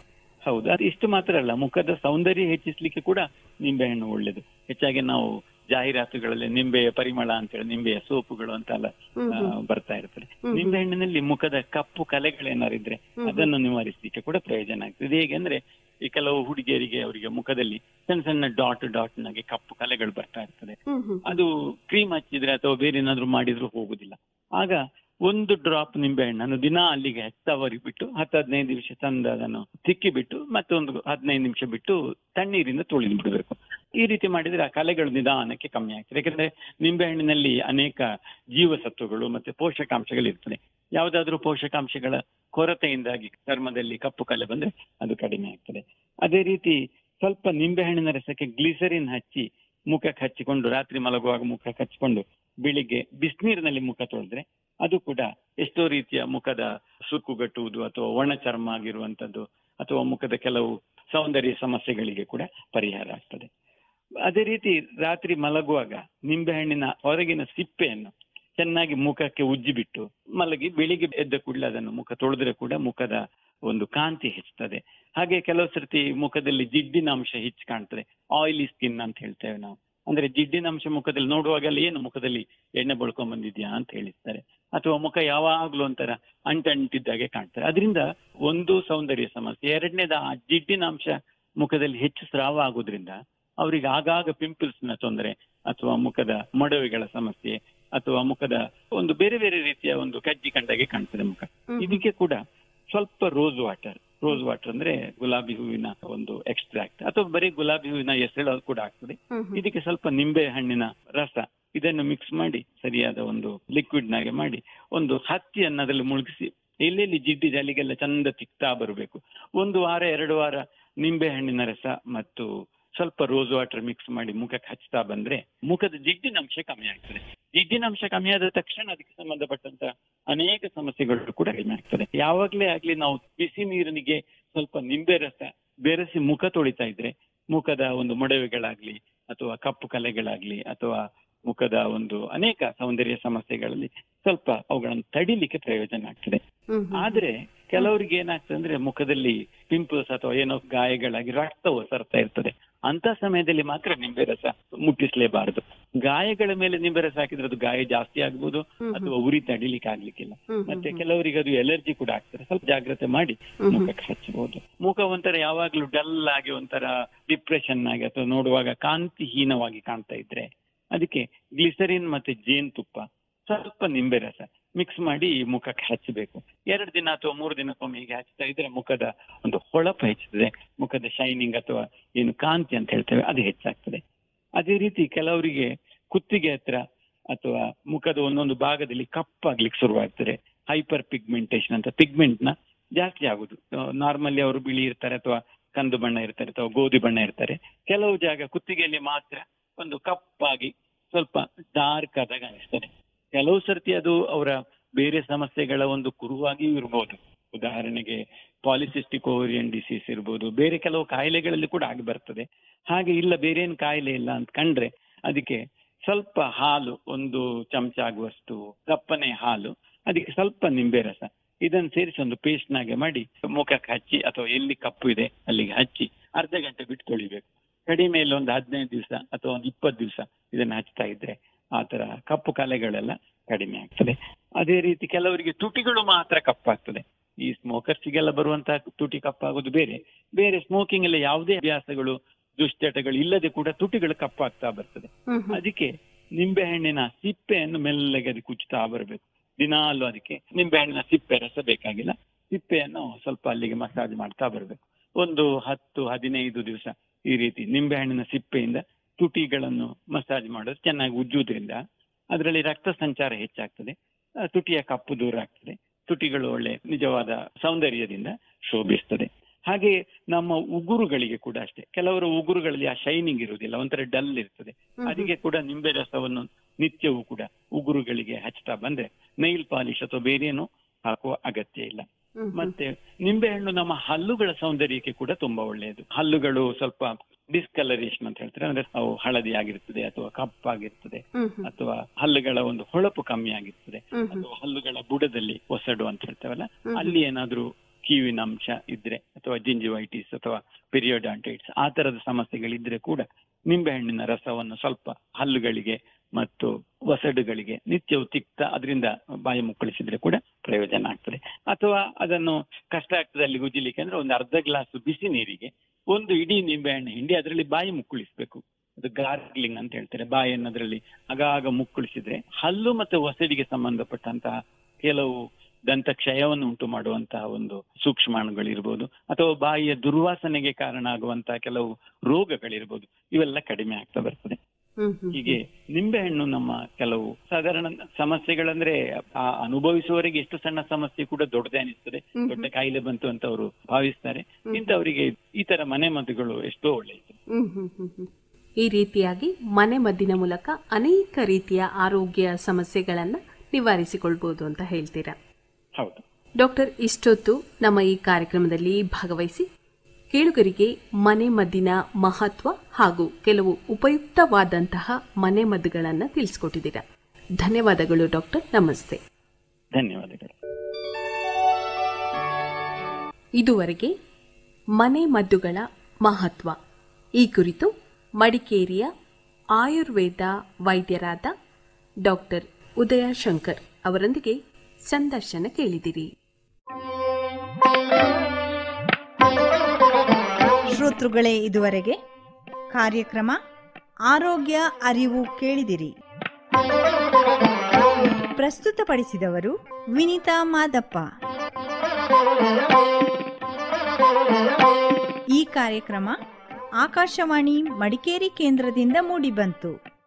ಹೌದು ಅದು ಇಷ್ಟು ಮಾತ್ರ ಅಲ್ಲ ಮುಖದ ಸೌಂದರ್ಯ ಹೆಚ್ಚಿಸ್ಲಿಕ್ಕೆ ಕೂಡ ನಿಂಬೆಹಣ್ಣು ಒಳ್ಳೇದು ಹೆಚ್ಚಾಗಿ ನಾವು ಜಾಹೀರಾತುಗಳಲ್ಲಿ ನಿಂಬೆಯ ಪರಿಮಳ ಅಂತೇಳಿ ನಿಂಬೆಯ ಸೋಪುಗಳು ಅಂತೆಲ್ಲ ಹ್ಮ್ ಆ, ಹ್ಮ್. ಬರ್ತಾ ಇರ್ತದೆ ಹ್ಮ್. ನಿಂಬೆಹಣ್ಣಿನಲ್ಲಿ ಮುಖದ ಕಪ್ಪು ಕಲೆಗಳೇನಾರು ಇದ್ರೆ ಹ್ಮ್. ಅದನ್ನು ನಿವಾರಿಸಲಿಕ್ಕೆ ಕೂಡ ಪ್ರಯೋಜನ ಆಗ್ತದೆ ಹೇಗೆ ಅಂದ್ರೆ ಈ ಕೆಲವು ಹುಡುಗಿಯರಿಗೆ ಅವರಿಗೆ ಮುಖದಲ್ಲಿ ಸಣ್ಣ ಸಣ್ಣ ಡಾಟ್ ಡಾಟ್ ನಾಗೆ ಕಪ್ಪು ಕಲೆಗಳು ಬರ್ತಾ ಇರ್ತದೆ ಹ್ಮ್ ಹ್ಮ್. ಅದು ಕ್ರೀಮ್ ಹಚ್ಚಿದ್ರೆ ಅಥವಾ ಬೇರೆ ಏನಾದ್ರು ಮಾಡಿದ್ರು ಹೋಗುದಿಲ್ಲ ಆಗ ಒಂದು ಡ್ರಾಪ್ ನಿಂಬೆಹಣ್ಣನ್ನು ದಿನ ಅಲ್ಲಿಗೆ ಹತ್ತವರಿಗೆ ಬಿಟ್ಟು ಹತ್ತು ಹದಿನೈದು ನಿಮಿಷ ತಂದು ಅದನ್ನು ತಿಕ್ಕಿ ಬಿಟ್ಟು ಮತ್ತೊಂದು ಹದಿನೈದು ನಿಮಿಷ ಬಿಟ್ಟು ತಣ್ಣೀರಿಂದ ತೊಳೆದು ಬಿಡಬೇಕು ಈ ರೀತಿ ಮಾಡಿದ್ರೆ ಆ ಕಲೆಗಳು ನಿಧಾನಕ್ಕೆ ಕಮ್ಮಿ ಆಗ್ತದೆ ಯಾಕಂದ್ರೆ ನಿಂಬೆಹಣ್ಣಿನಲ್ಲಿ ಅನೇಕ ಜೀವಸತ್ವಗಳು ಮತ್ತೆ ಪೋಷಕಾಂಶಗಳು ಇರ್ತದೆ ಯಾವುದಾದ್ರೂ ಪೋಷಕಾಂಶಗಳ ಕೊರತೆಯಿಂದಾಗಿ ಚರ್ಮದಲ್ಲಿ ಕಪ್ಪು ಕಲೆ ಬಂದ್ರೆ ಅದು ಕಡಿಮೆ ಆಗ್ತದೆ ಅದೇ ರೀತಿ ಸ್ವಲ್ಪ ನಿಂಬೆಹಣ್ಣಿನ ರಸಕ್ಕೆ ಗ್ಲಿಸರಿನ್ ಹಚ್ಚಿ ಮುಖಕ್ಕೆ ಹಚ್ಚಿಕೊಂಡು ರಾತ್ರಿ ಮಲಗುವಾಗ ಮುಖಕ್ಕೆ ಹಚ್ಚಿಕೊಂಡು ಬೆಳಿಗ್ಗೆ ಬಿಸಿನೀರಿನಲ್ಲಿ ಮುಖ ತೊಳೆದ್ರೆ ಅದು ಕೂಡ ಎಷ್ಟೋ ರೀತಿಯ ಮುಖದ ಸುಕ್ಕುಗಟ್ಟುವುದು ಅಥವಾ ಒಣ ಚರ್ಮ ಆಗಿರುವಂತದ್ದು ಅಥವಾ ಮುಖದ ಕೆಲವು ಸೌಂದರ್ಯ ಸಮಸ್ಯೆಗಳಿಗೆ ಕೂಡ ಪರಿಹಾರ ಆಗ್ತದೆ ಅದೇ ರೀತಿ ರಾತ್ರಿ ಮಲಗುವಾಗ ನಿಂಬೆಹಣ್ಣಿನ ಹೊರಗಿನ ಸಿಪ್ಪೆಯನ್ನು ಚೆನ್ನಾಗಿ ಮುಖಕ್ಕೆ ಉಜ್ಜಿ ಬಿಟ್ಟು ಮಲಗಿ ಬೆಳಿಗ್ಗೆ ಎದ್ದ ಕೂಡಲೇ ಅದನ್ನು ಮುಖ ತೊಳೆದ್ರೆ ಕೂಡ ಮುಖದ ಒಂದು ಕಾಂತಿ ಹೆಚ್ಚುತ್ತದೆ ಹಾಗೆ ಕೆಲವು ಸರ್ತಿ ಮುಖದಲ್ಲಿ ಜಿಡ್ಡಿನ ಅಂಶ ಹೆಚ್ಚು ಕಾಣ್ತದೆ ಆಯಿಲಿ ಸ್ಕಿನ್ ಅಂತ ಹೇಳ್ತೇವೆ ನಾವು ಅಂದ್ರೆ ಜಿಡ್ಡಿನ ಅಂಶ ಮುಖದಲ್ಲಿ ನೋಡುವಾಗೆಲ್ಲ ಏನು ಮುಖದಲ್ಲಿ ಎಣ್ಣೆ ಬಳ್ಕೊಂಡ್ ಬಂದಿದ್ಯಾ ಅಂತ ಹೇಳಿರ್ತಾರೆ ಅಥವಾ ಮುಖ ಯಾವಾಗ್ಲೂ ಒಂಥರ ಅಂಟಂಟಿದ್ದಾಗೆ ಕಾಣ್ತಾರೆ ಅದರಿಂದ ಒಂದು ಸೌಂದರ್ಯ ಸಮಸ್ಯೆ ಎರಡನೇದ ಆ ಜಿಡ್ಡಿನ ಅಂಶ ಮುಖದಲ್ಲಿ ಹೆಚ್ಚು ಸ್ರಾವ ಆಗೋದ್ರಿಂದ ಅವರಿಗೆ ಆಗಾಗ ಪಿಂಪಲ್ಸ್ ನ ತೊಂದರೆ ಅಥವಾ ಮುಖದ ಮೊಡವೆಗಳ ಸಮಸ್ಯೆ ಅಥವಾ ಮುಖದ ಒಂದು ಬೇರೆ ಬೇರೆ ರೀತಿಯ ಒಂದು ಕಜ್ಜಿ ಕಂಡಾಗೆ ಕಾಣ್ತದೆ ಮುಖ ಹ್ಮ್. ಇದಕ್ಕೆ ಕೂಡ ಸ್ವಲ್ಪ ರೋಸ್ ವಾಟರ್ ರೋಸ್ ವಾಟರ್ ಅಂದ್ರೆ ಗುಲಾಬಿ ಹೂವಿನ ಒಂದು ಎಕ್ಸ್ಟ್ರಾಕ್ಟ್ ಅಥವಾ ಬರೀ ಗುಲಾಬಿ ಹೂವಿನ ಎಸಳು ಕೂಡ ಆಗ್ತದೆ ಹ್ಮ್ ಹ್ಮ್. ಇದಕ್ಕೆ ಸ್ವಲ್ಪ ನಿಂಬೆ ಹಣ್ಣಿನ ರಸ ಇದನ್ನು ಮಿಕ್ಸ್ ಮಾಡಿ ಸರಿಯಾದ ಒಂದು ಲಿಕ್ವಿಡ್ ನಾಗೆ ಮಾಡಿ ಒಂದು ಹತ್ತಿಯನ್ನು ಅದರಲ್ಲಿ ಮುಳುಗಿಸಿ ಎಲ್ಲೆಲ್ಲಿ ಜಿಡ್ಡಿದೆ ಅಲ್ಲಿಗೆಲ್ಲ ಚಂದ ತಿಕ್ತಾ ಬರಬೇಕು ಒಂದು ವಾರ ಎರಡು ವಾರ ನಿಂಬೆ ಹಣ್ಣಿನ ರಸ ಮತ್ತು ಸ್ವಲ್ಪ ರೋಸ್ ವಾಟರ್ ಮಿಕ್ಸ್ ಮಾಡಿ ಮುಖಕ್ಕೆ ಹಚ್ತಾ ಬಂದ್ರೆ ಮುಖದ ಜಿಡ್ಡಿನ ಅಂಶ ಕಮ್ಮಿ ಆಗ್ತದೆ ಜಿಡ್ಡಿನ ಅಂಶ ಕಮ್ಮಿ ಆದ ತಕ್ಷಣ ಅದಕ್ಕೆ ಸಂಬಂಧಪಟ್ಟಂತ ಅನೇಕ ಸಮಸ್ಯೆಗಳು ಕೂಡ ಕಡಿಮೆ ಆಗ್ತದೆ ಯಾವಾಗ್ಲೇ ಆಗ್ಲಿ ನಾವು ಬಿಸಿ ನೀರಿನಿಗೆ ಸ್ವಲ್ಪ ನಿಂಬೆ ರಸ ಬೆರೆಸಿ ಮುಖ ತೊಳಿತಾ ಇದ್ರೆ ಮುಖದ ಒಂದು ಮೊಡವೆಗಳಾಗ್ಲಿ ಅಥವಾ ಕಪ್ಪು ಕಲೆಗಳಾಗ್ಲಿ ಅಥವಾ ಮುಖದ ಒಂದು ಅನೇಕ ಸೌಂದರ್ಯ ಸಮಸ್ಯೆಗಳಲ್ಲಿ ಸ್ವಲ್ಪ ಅವುಗಳನ್ನು ತಡಿಲಿಕ್ಕೆ ಪ್ರಯೋಜನ ಆಗ್ತದೆ ಹ್ಮ್ ಹ್ಮ್. ಆದ್ರೆ ಕೆಲವರಿಗೆ ಏನಾಗ್ತದೆ ಅಂದ್ರೆ ಮುಖದಲ್ಲಿ ಪಿಂಪಲ್ಸ್ ಅಥವಾ ಏನೋ ಗಾಯಗಳಾಗಿ ರಕ್ತ ಒಸರ್ತಾ ಇರ್ತದೆ ಅಂತ ಸಮಯದಲ್ಲಿ ಮಾತ್ರ ನಿಂಬೆ ರಸ ಮುಟ್ಟಿಸ್ಲೇಬಾರದು ಗಾಯಗಳ ಮೇಲೆ ನಿಂಬೆ ರಸ ಹಾಕಿದ್ರೆ ಅದು ಗಾಯ ಜಾಸ್ತಿ ಆಗ್ಬೋದು ಹ್ಮ್ ಹ್ಮ್. ಅಥವಾ ಉರಿ ತಡಿಲಿಕ್ಕೆ ಆಗ್ಲಿಕ್ಕಿಲ್ಲ ಹ್ಮ್ ಹ್ಮ್ ಮತ್ತೆ ಹ್ಮ್. ಕೆಲವರಿಗೆ ಅದು ಎಲರ್ಜಿ ಕೂಡ ಆಗ್ತದೆ ಸ್ವಲ್ಪ ಜಾಗ್ರತೆ ಮಾಡಿ ಹ್ಮ್ ಹ್ಮ್. ಮುಖಕ್ಕೆ ಹಚ್ಚಬಹುದು ಮುಖ ಒಂಥರ ಯಾವಾಗ್ಲೂ ಡಲ್ ಆಗಿ ಒಂಥರ ಡಿಪ್ರೆಷನ್ ಆಗಿ ಅಥವಾ ನೋಡುವಾಗ ಕಾಂತಿಹೀನವಾಗಿ ಕಾಣ್ತಾ ಇದ್ರೆ ಅದಕ್ಕೆ ಗ್ಲಿಸರಿನ್ ಮತ್ತೆ ಜೇನುತುಪ್ಪ ಸ್ವಲ್ಪ ನಿಂಬೆ ರಸ ಮಿಕ್ಸ್ ಮಾಡಿ ಈ ಮುಖಕ್ಕೆ ಹಚ್ಚಬೇಕು ಎರಡು ದಿನ ಅಥವಾ ಮೂರು ದಿನಕ್ಕೊಮ್ಮೆ ಹೀಗೆ ಹಚ್ತಾ ಇದ್ರೆ ಮುಖದ ಒಂದು ಹೊಳಪು ಹೆಚ್ಚುತ್ತದೆ ಮುಖದ ಶೈನಿಂಗ್ ಅಥವಾ ಏನು ಕಾಂತಿ ಅಂತ ಹೇಳ್ತೇವೆ ಅದು ಹೆಚ್ಚಾಗ್ತದೆ ಅದೇ ರೀತಿ ಕೆಲವರಿಗೆ ಕುತ್ತಿಗೆ ಹತ್ರ ಅಥವಾ ಮುಖದ ಒಂದೊಂದು ಭಾಗದಲ್ಲಿ ಕಪ್ಪಾಗ್ಲಿಕ್ಕೆ ಶುರುವಾಗ್ತದೆ ಹೈಪರ್ ಪಿಗ್ಮೆಂಟೇಶನ್ ಅಂತ ಪಿಗ್ಮೆಂಟ್ ನ ಜಾಸ್ತಿ ಆಗುದು ನಾರ್ಮಲಿ ಅವರು ಬಿಳಿ ಇರ್ತಾರೆ ಅಥವಾ ಕಂದು ಬಣ್ಣ ಇರ್ತಾರೆ ಅಥವಾ ಗೋಧಿ ಬಣ್ಣ ಇರ್ತಾರೆ ಕೆಲವು ಜಾಗ ಕುತ್ತಿಗೆಯಲ್ಲಿ ಮಾತ್ರ ಒಂದು ಕಪ್ಪಾಗಿ ಸ್ವಲ್ಪ ಡಾರ್ಕ್ ಆದಾಗ ಅನಿಸ್ತದೆ ಕೆಲವು ಸರ್ತಿ ಅದು ಅವರ ಬೇರೆ ಸಮಸ್ಯೆಗಳ ಒಂದು ಕುರುವಾಗಿಯೂ ಇರಬಹುದು ಉದಾಹರಣೆಗೆ ಪಾಲಿಸಿಸ್ಟಿಕ್ ಓರಿಯನ್ ಡಿಸೀಸ್ ಇರ್ಬೋದು ಬೇರೆ ಕೆಲವು ಕಾಯಿಲೆಗಳಲ್ಲಿ ಕೂಡ ಆಗಿ ಬರ್ತದೆ ಹಾಗೆ ಇಲ್ಲ ಬೇರೆ ಏನು ಕಾಯಿಲೆ ಇಲ್ಲ ಅಂತ ಕಂಡ್ರೆ ಅದಕ್ಕೆ ಸ್ವಲ್ಪ ಹಾಲು ಒಂದು ಚಮಚ ಆಗುವಷ್ಟು ಕಪ್ಪನೆ ಹಾಲು ಅದಕ್ಕೆ ಸ್ವಲ್ಪ ನಿಂಬೆ ರಸ ಇದನ್ನು ಸೇರಿಸಿ ಒಂದು ಪೇಸ್ಟ್ ನಾಗೆ ಮಾಡಿ ಮುಖಕ್ಕೆ ಹಚ್ಚಿ ಅಥವಾ ಎಲ್ಲಿ ಕಪ್ಪು ಇದೆ ಅಲ್ಲಿಗೆ ಹಚ್ಚಿ ಅರ್ಧ ಗಂಟೆ ಬಿಟ್ಟು ತೊಳಿಬೇಕು ಕಡಿಮೆ ಇಲ್ಲ ಒಂದು ಹದಿನೈದು ದಿವಸ ಅಥವಾ ಒಂದು ಇಪ್ಪತ್ತು ದಿವಸ ಇದನ್ನ ಹಚ್ತಾ ಇದ್ರೆ ಆ ತರ ಕಪ್ಪು ಕಲೆಗಳೆಲ್ಲ ಕಡಿಮೆ ಆಗ್ತದೆ ಅದೇ ರೀತಿ ಕೆಲವರಿಗೆ ತುಟಿಗಳು ಮಾತ್ರ ಕಪ್ಪಾಗ್ತದೆ ಈ ಸ್ಮೋಕರ್ಸಿಗೆಲ್ಲ ಬರುವಂತಹ ತುಟಿ ಕಪ್ಪಾಗೋದು ಬೇರೆ ಬೇರೆ ಸ್ಮೋಕಿಂಗ್ ಎಲ್ಲ ಯಾವುದೇ ಅಭ್ಯಾಸಗಳು ದುಶ್ಚಟಗಳು ಇಲ್ಲದೆ ಕೂಡ ತುಟಿಗಳು ಕಪ್ಪಾಗ್ತಾ ಬರ್ತದೆ ಹ್ಮ್ ಹ್ಮ್. ಅದಕ್ಕೆ ನಿಂಬೆಹಣ್ಣಿನ ಸಿಪ್ಪೆಯನ್ನು ಮೆಲ್ಲಗೆ ಅದಕ್ಕೆ ಉಚ್ಚುತ್ತಾ ಬರಬೇಕು ದಿನಾಲು ಅದಕ್ಕೆ ನಿಂಬೆಹಣ್ಣಿನ ಸಿಪ್ಪೆ ರಸ ಬೇಕಾಗಿಲ್ಲ ಸಿಪ್ಪೆಯನ್ನು ಸ್ವಲ್ಪ ಅಲ್ಲಿಗೆ ಮಸಾಜ್ ಮಾಡ್ತಾ ಬರಬೇಕು ಒಂದು ಹತ್ತು ಹದಿನೈದು ದಿವಸ ಈ ರೀತಿ ನಿಂಬೆಹಣ್ಣಿನ ಸಿಪ್ಪೆಯಿಂದ ತುಟಿಗಳನ್ನು ಮಸಾಜ್ ಮಾಡೋದು ಚೆನ್ನಾಗಿ ಉಜ್ಜುವುದರಿಂದ ಅದರಲ್ಲಿ ರಕ್ತ ಸಂಚಾರ ಹೆಚ್ಚಾಗ್ತದೆ ಆ, ತುಟಿಯ ಕಪ್ಪು ದೂರ ಆಗ್ತದೆ ತುಟಿಗಳು ಒಳ್ಳೆ ನಿಜವಾದ ಸೌಂದರ್ಯದಿಂದ ಶೋಭಿಸ್ತದೆ ಹಾಗೆ ನಮ್ಮ ಉಗುರುಗಳಿಗೆ ಕೂಡ ಅಷ್ಟೇ ಕೆಲವರ ಉಗುರುಗಳಲ್ಲಿ ಆ ಶೈನಿಂಗ್ ಇರುವುದಿಲ್ಲ ಒಂಥರ ಡಲ್ ಇರ್ತದೆ ಹ್ಮ್ ಹ್ಮ್. ಅದಕ್ಕೆ ಕೂಡ ನಿಂಬೆ ರಸವನ್ನು ನಿತ್ಯವೂ ಕೂಡ ಉಗುರುಗಳಿಗೆ ಹಚ್ತಾ ಬಂದ್ರೆ ನೈಲ್ ಪಾಲಿಶ್ ಅಥವಾ ಬೇರೇನು ಹಾಕುವ ಅಗತ್ಯ ಇಲ್ಲ ಹ್ಮ್ ಹ್ಮ್. ಮತ್ತೆ ನಿಂಬೆಹಣ್ಣು ನಮ್ಮ ಹಲ್ಲುಗಳ ಸೌಂದರ್ಯಕ್ಕೆ ಕೂಡ ತುಂಬಾ ಒಳ್ಳೆಯದು ಹಲ್ಲುಗಳು ಸ್ವಲ್ಪ ಡಿಸ್ಕಲರೇಷನ್ ಅಂತ ಹೇಳ್ತಾರೆ ಅಂದ್ರೆ ಅವು ಹಳದಿ ಆಗಿರ್ತದೆ ಅಥವಾ ಕಪ್ಪಾಗಿರ್ತದೆ ಹ್ಮ್ ಹ್ಮ್. ಅಥವಾ ಹಲ್ಲುಗಳ ಒಂದು ಹೊಳಪು ಕಮ್ಮಿ ಆಗಿರ್ತದೆ ಹ್ಮ್ ಹ್ಮ್. ಅಥವಾ ಹಲ್ಲುಗಳ ಬುಡದಲ್ಲಿ ಒಸಡು ಅಂತ ಹೇಳ್ತೇವಲ್ಲ ಹ್ಮ್. ಅಲ್ಲಿ ಏನಾದ್ರೂ ಕೀವಿನ ಅಂಶ ಇದ್ರೆ ಅಥವಾ ಅಥವಾ ಜಿಂಜಿವೈಟಿಸ್ ಅಥವಾ ಪಿರಿಯೋಡಾಂಟೈಟ್ಸ್ ಆ ತರದ ಸಮಸ್ಯೆಗಳಿದ್ರೆ ಕೂಡ ನಿಂಬೆಹಣ್ಣಿನ ರಸವನ್ನು ಸ್ವಲ್ಪ ಹಲ್ಲುಗಳಿಗೆ ಮತ್ತು ಒಸಡುಗಳಿಗೆ ನಿತ್ಯವೂ ತಿಕ್ತ ಅದರಿಂದ ಬಾಯಿ ಮುಕ್ಕಳಿಸಿದ್ರೆ ಕೂಡ ಪ್ರಯೋಜನ ಆಗ್ತದೆ ಅಥವಾ ಅದನ್ನು ಕಷ್ಟ ಆಗ್ತದೆ ಅಲ್ಲಿ ಗುಜ್ಜಲಿಕ್ಕೆ ಅಂದ್ರೆ ಒಂದು ಅರ್ಧ ಗ್ಲಾಸ್ ಬಿಸಿ ನೀರಿಗೆ ಒಂದು ಇಡೀ ನಿಂಬೆಹಣ್ಣು ಹಿಂಡಿ ಅದರಲ್ಲಿ ಬಾಯಿ ಮುಕ್ಕಳಿಸ್ಬೇಕು ಅದು ಗಾರ್ಗ್ಲಿಂಗ್ ಅಂತ ಹೇಳ್ತಾರೆ ಬಾಯನ್ನು ಅದರಲ್ಲಿ ಆಗಾಗ ಮುಕ್ಕಳಿಸಿದ್ರೆ ಹಲ್ಲು ಮತ್ತು ಒಸಡಿಗೆ ಸಂಬಂಧಪಟ್ಟಂತಹ ಕೆಲವು ದಂತ ಕ್ಷಯವನ್ನು ಉಂಟು ಮಾಡುವಂತಹ ಒಂದು ಸೂಕ್ಷ್ಮಾಣುಗಳಿರ್ಬೋದು ಅಥವಾ ಬಾಯಿಯ ದುರ್ವಾಸನೆಗೆ ಕಾರಣ ಆಗುವಂತಹ ಕೆಲವು ರೋಗಗಳಿರ್ಬೋದು ಇವೆಲ್ಲ ಕಡಿಮೆ ಆಗ್ತಾ ಬರ್ತದೆ ಹ್ಮ್ ಹ್ಮ್ ಹೀಗೆ ನಿಂಬೆಹಣ್ಣು ನಮ್ಮ ಕೆಲವು ಸಾಧಾರಣ ಸಮಸ್ಯೆಗಳಂದ್ರೆ ಆ ಅನುಭವಿಸುವವರಿಗೆ ಎಷ್ಟು ಸಣ್ಣ ಸಮಸ್ಯೆ ಕೂಡ ದೊಡ್ಡದೇ ಅನಿಸ್ತದೆ ಹ್ಮ್ ಹ್ಮ್. ದೊಡ್ಡ ಕಾಯಿಲೆ ಬಂತು ಅಂತ ಅವರು ಭಾವಿಸ್ತಾರೆ ಇಂಥವರಿಗೆ ಈ ತರ ಮನೆ ಮದ್ದುಗಳು ಎಷ್ಟೋ ಒಳ್ಳೆಯದು ಹ್ಮ್ ಹ್ಮ್ ಹ್ಮ್ ಹ್ಮ್. ಈ ರೀತಿಯಾಗಿ ಮನೆ ಮದ್ದಿನ ಮೂಲಕ ಅನೇಕ ರೀತಿಯ ಆರೋಗ್ಯ ಸಮಸ್ಯೆಗಳನ್ನ ನಿವಾರಿಸಿಕೊಳ್ಬಹುದು ಅಂತ ಹೇಳ್ತೀರಾ ಹೌದು ಡಾಕ್ಟರ್ ಇಷ್ಟೊತ್ತು ನಮ್ಮ ಈ ಕಾರ್ಯಕ್ರಮದಲ್ಲಿ ಭಾಗವಹಿಸಿ ಕೇಳುಗರಿಗೆ ಮನೆ ಮದ್ದಿನ ಮಹತ್ವ ಹಾಗೂ ಕೆಲವು ಉಪಯುಕ್ತವಾದಂತಹ ಮನೆ ಮದ್ದುಗಳನ್ನು ತಿಳಿಸ್ಕೊಟ್ಟಿದ್ದೀರಾ ಧನ್ಯವಾದಗಳು ಡಾಕ್ಟರ್ ನಮಸ್ತೆ ಧನ್ಯವಾದಗಳು ಇದುವರೆಗೆ ಮನೆ ಮದ್ದುಗಳ ಮಹತ್ವ ಈ ಕುರಿತು ಮಡಿಕೇರಿಯ ಆಯುರ್ವೇದ ವೈದ್ಯರಾದ ಡಾಕ್ಟರ್ ಉದಯ ಶಂಕರ್ ಅವರೊಂದಿಗೆ ಸಂದರ್ಶನ ಕೇಳಿದಿರಿ ಶ್ರೋತೃಗಳೇ ಇದುವರೆಗೆ ಕಾರ್ಯಕ್ರಮ ಆರೋಗ್ಯ ಅರಿವು ಕೇಳಿದಿರಿ ಪ್ರಸ್ತುತಪಡಿಸಿದವರು ವಿನಿತಾ ಮಾದಪ್ಪ ಈ ಕಾರ್ಯಕ್ರಮ ಆಕಾಶವಾಣಿ ಮಡಿಕೇರಿ ಕೇಂದ್ರದಿಂದ ಮೂಡಿಬಂತು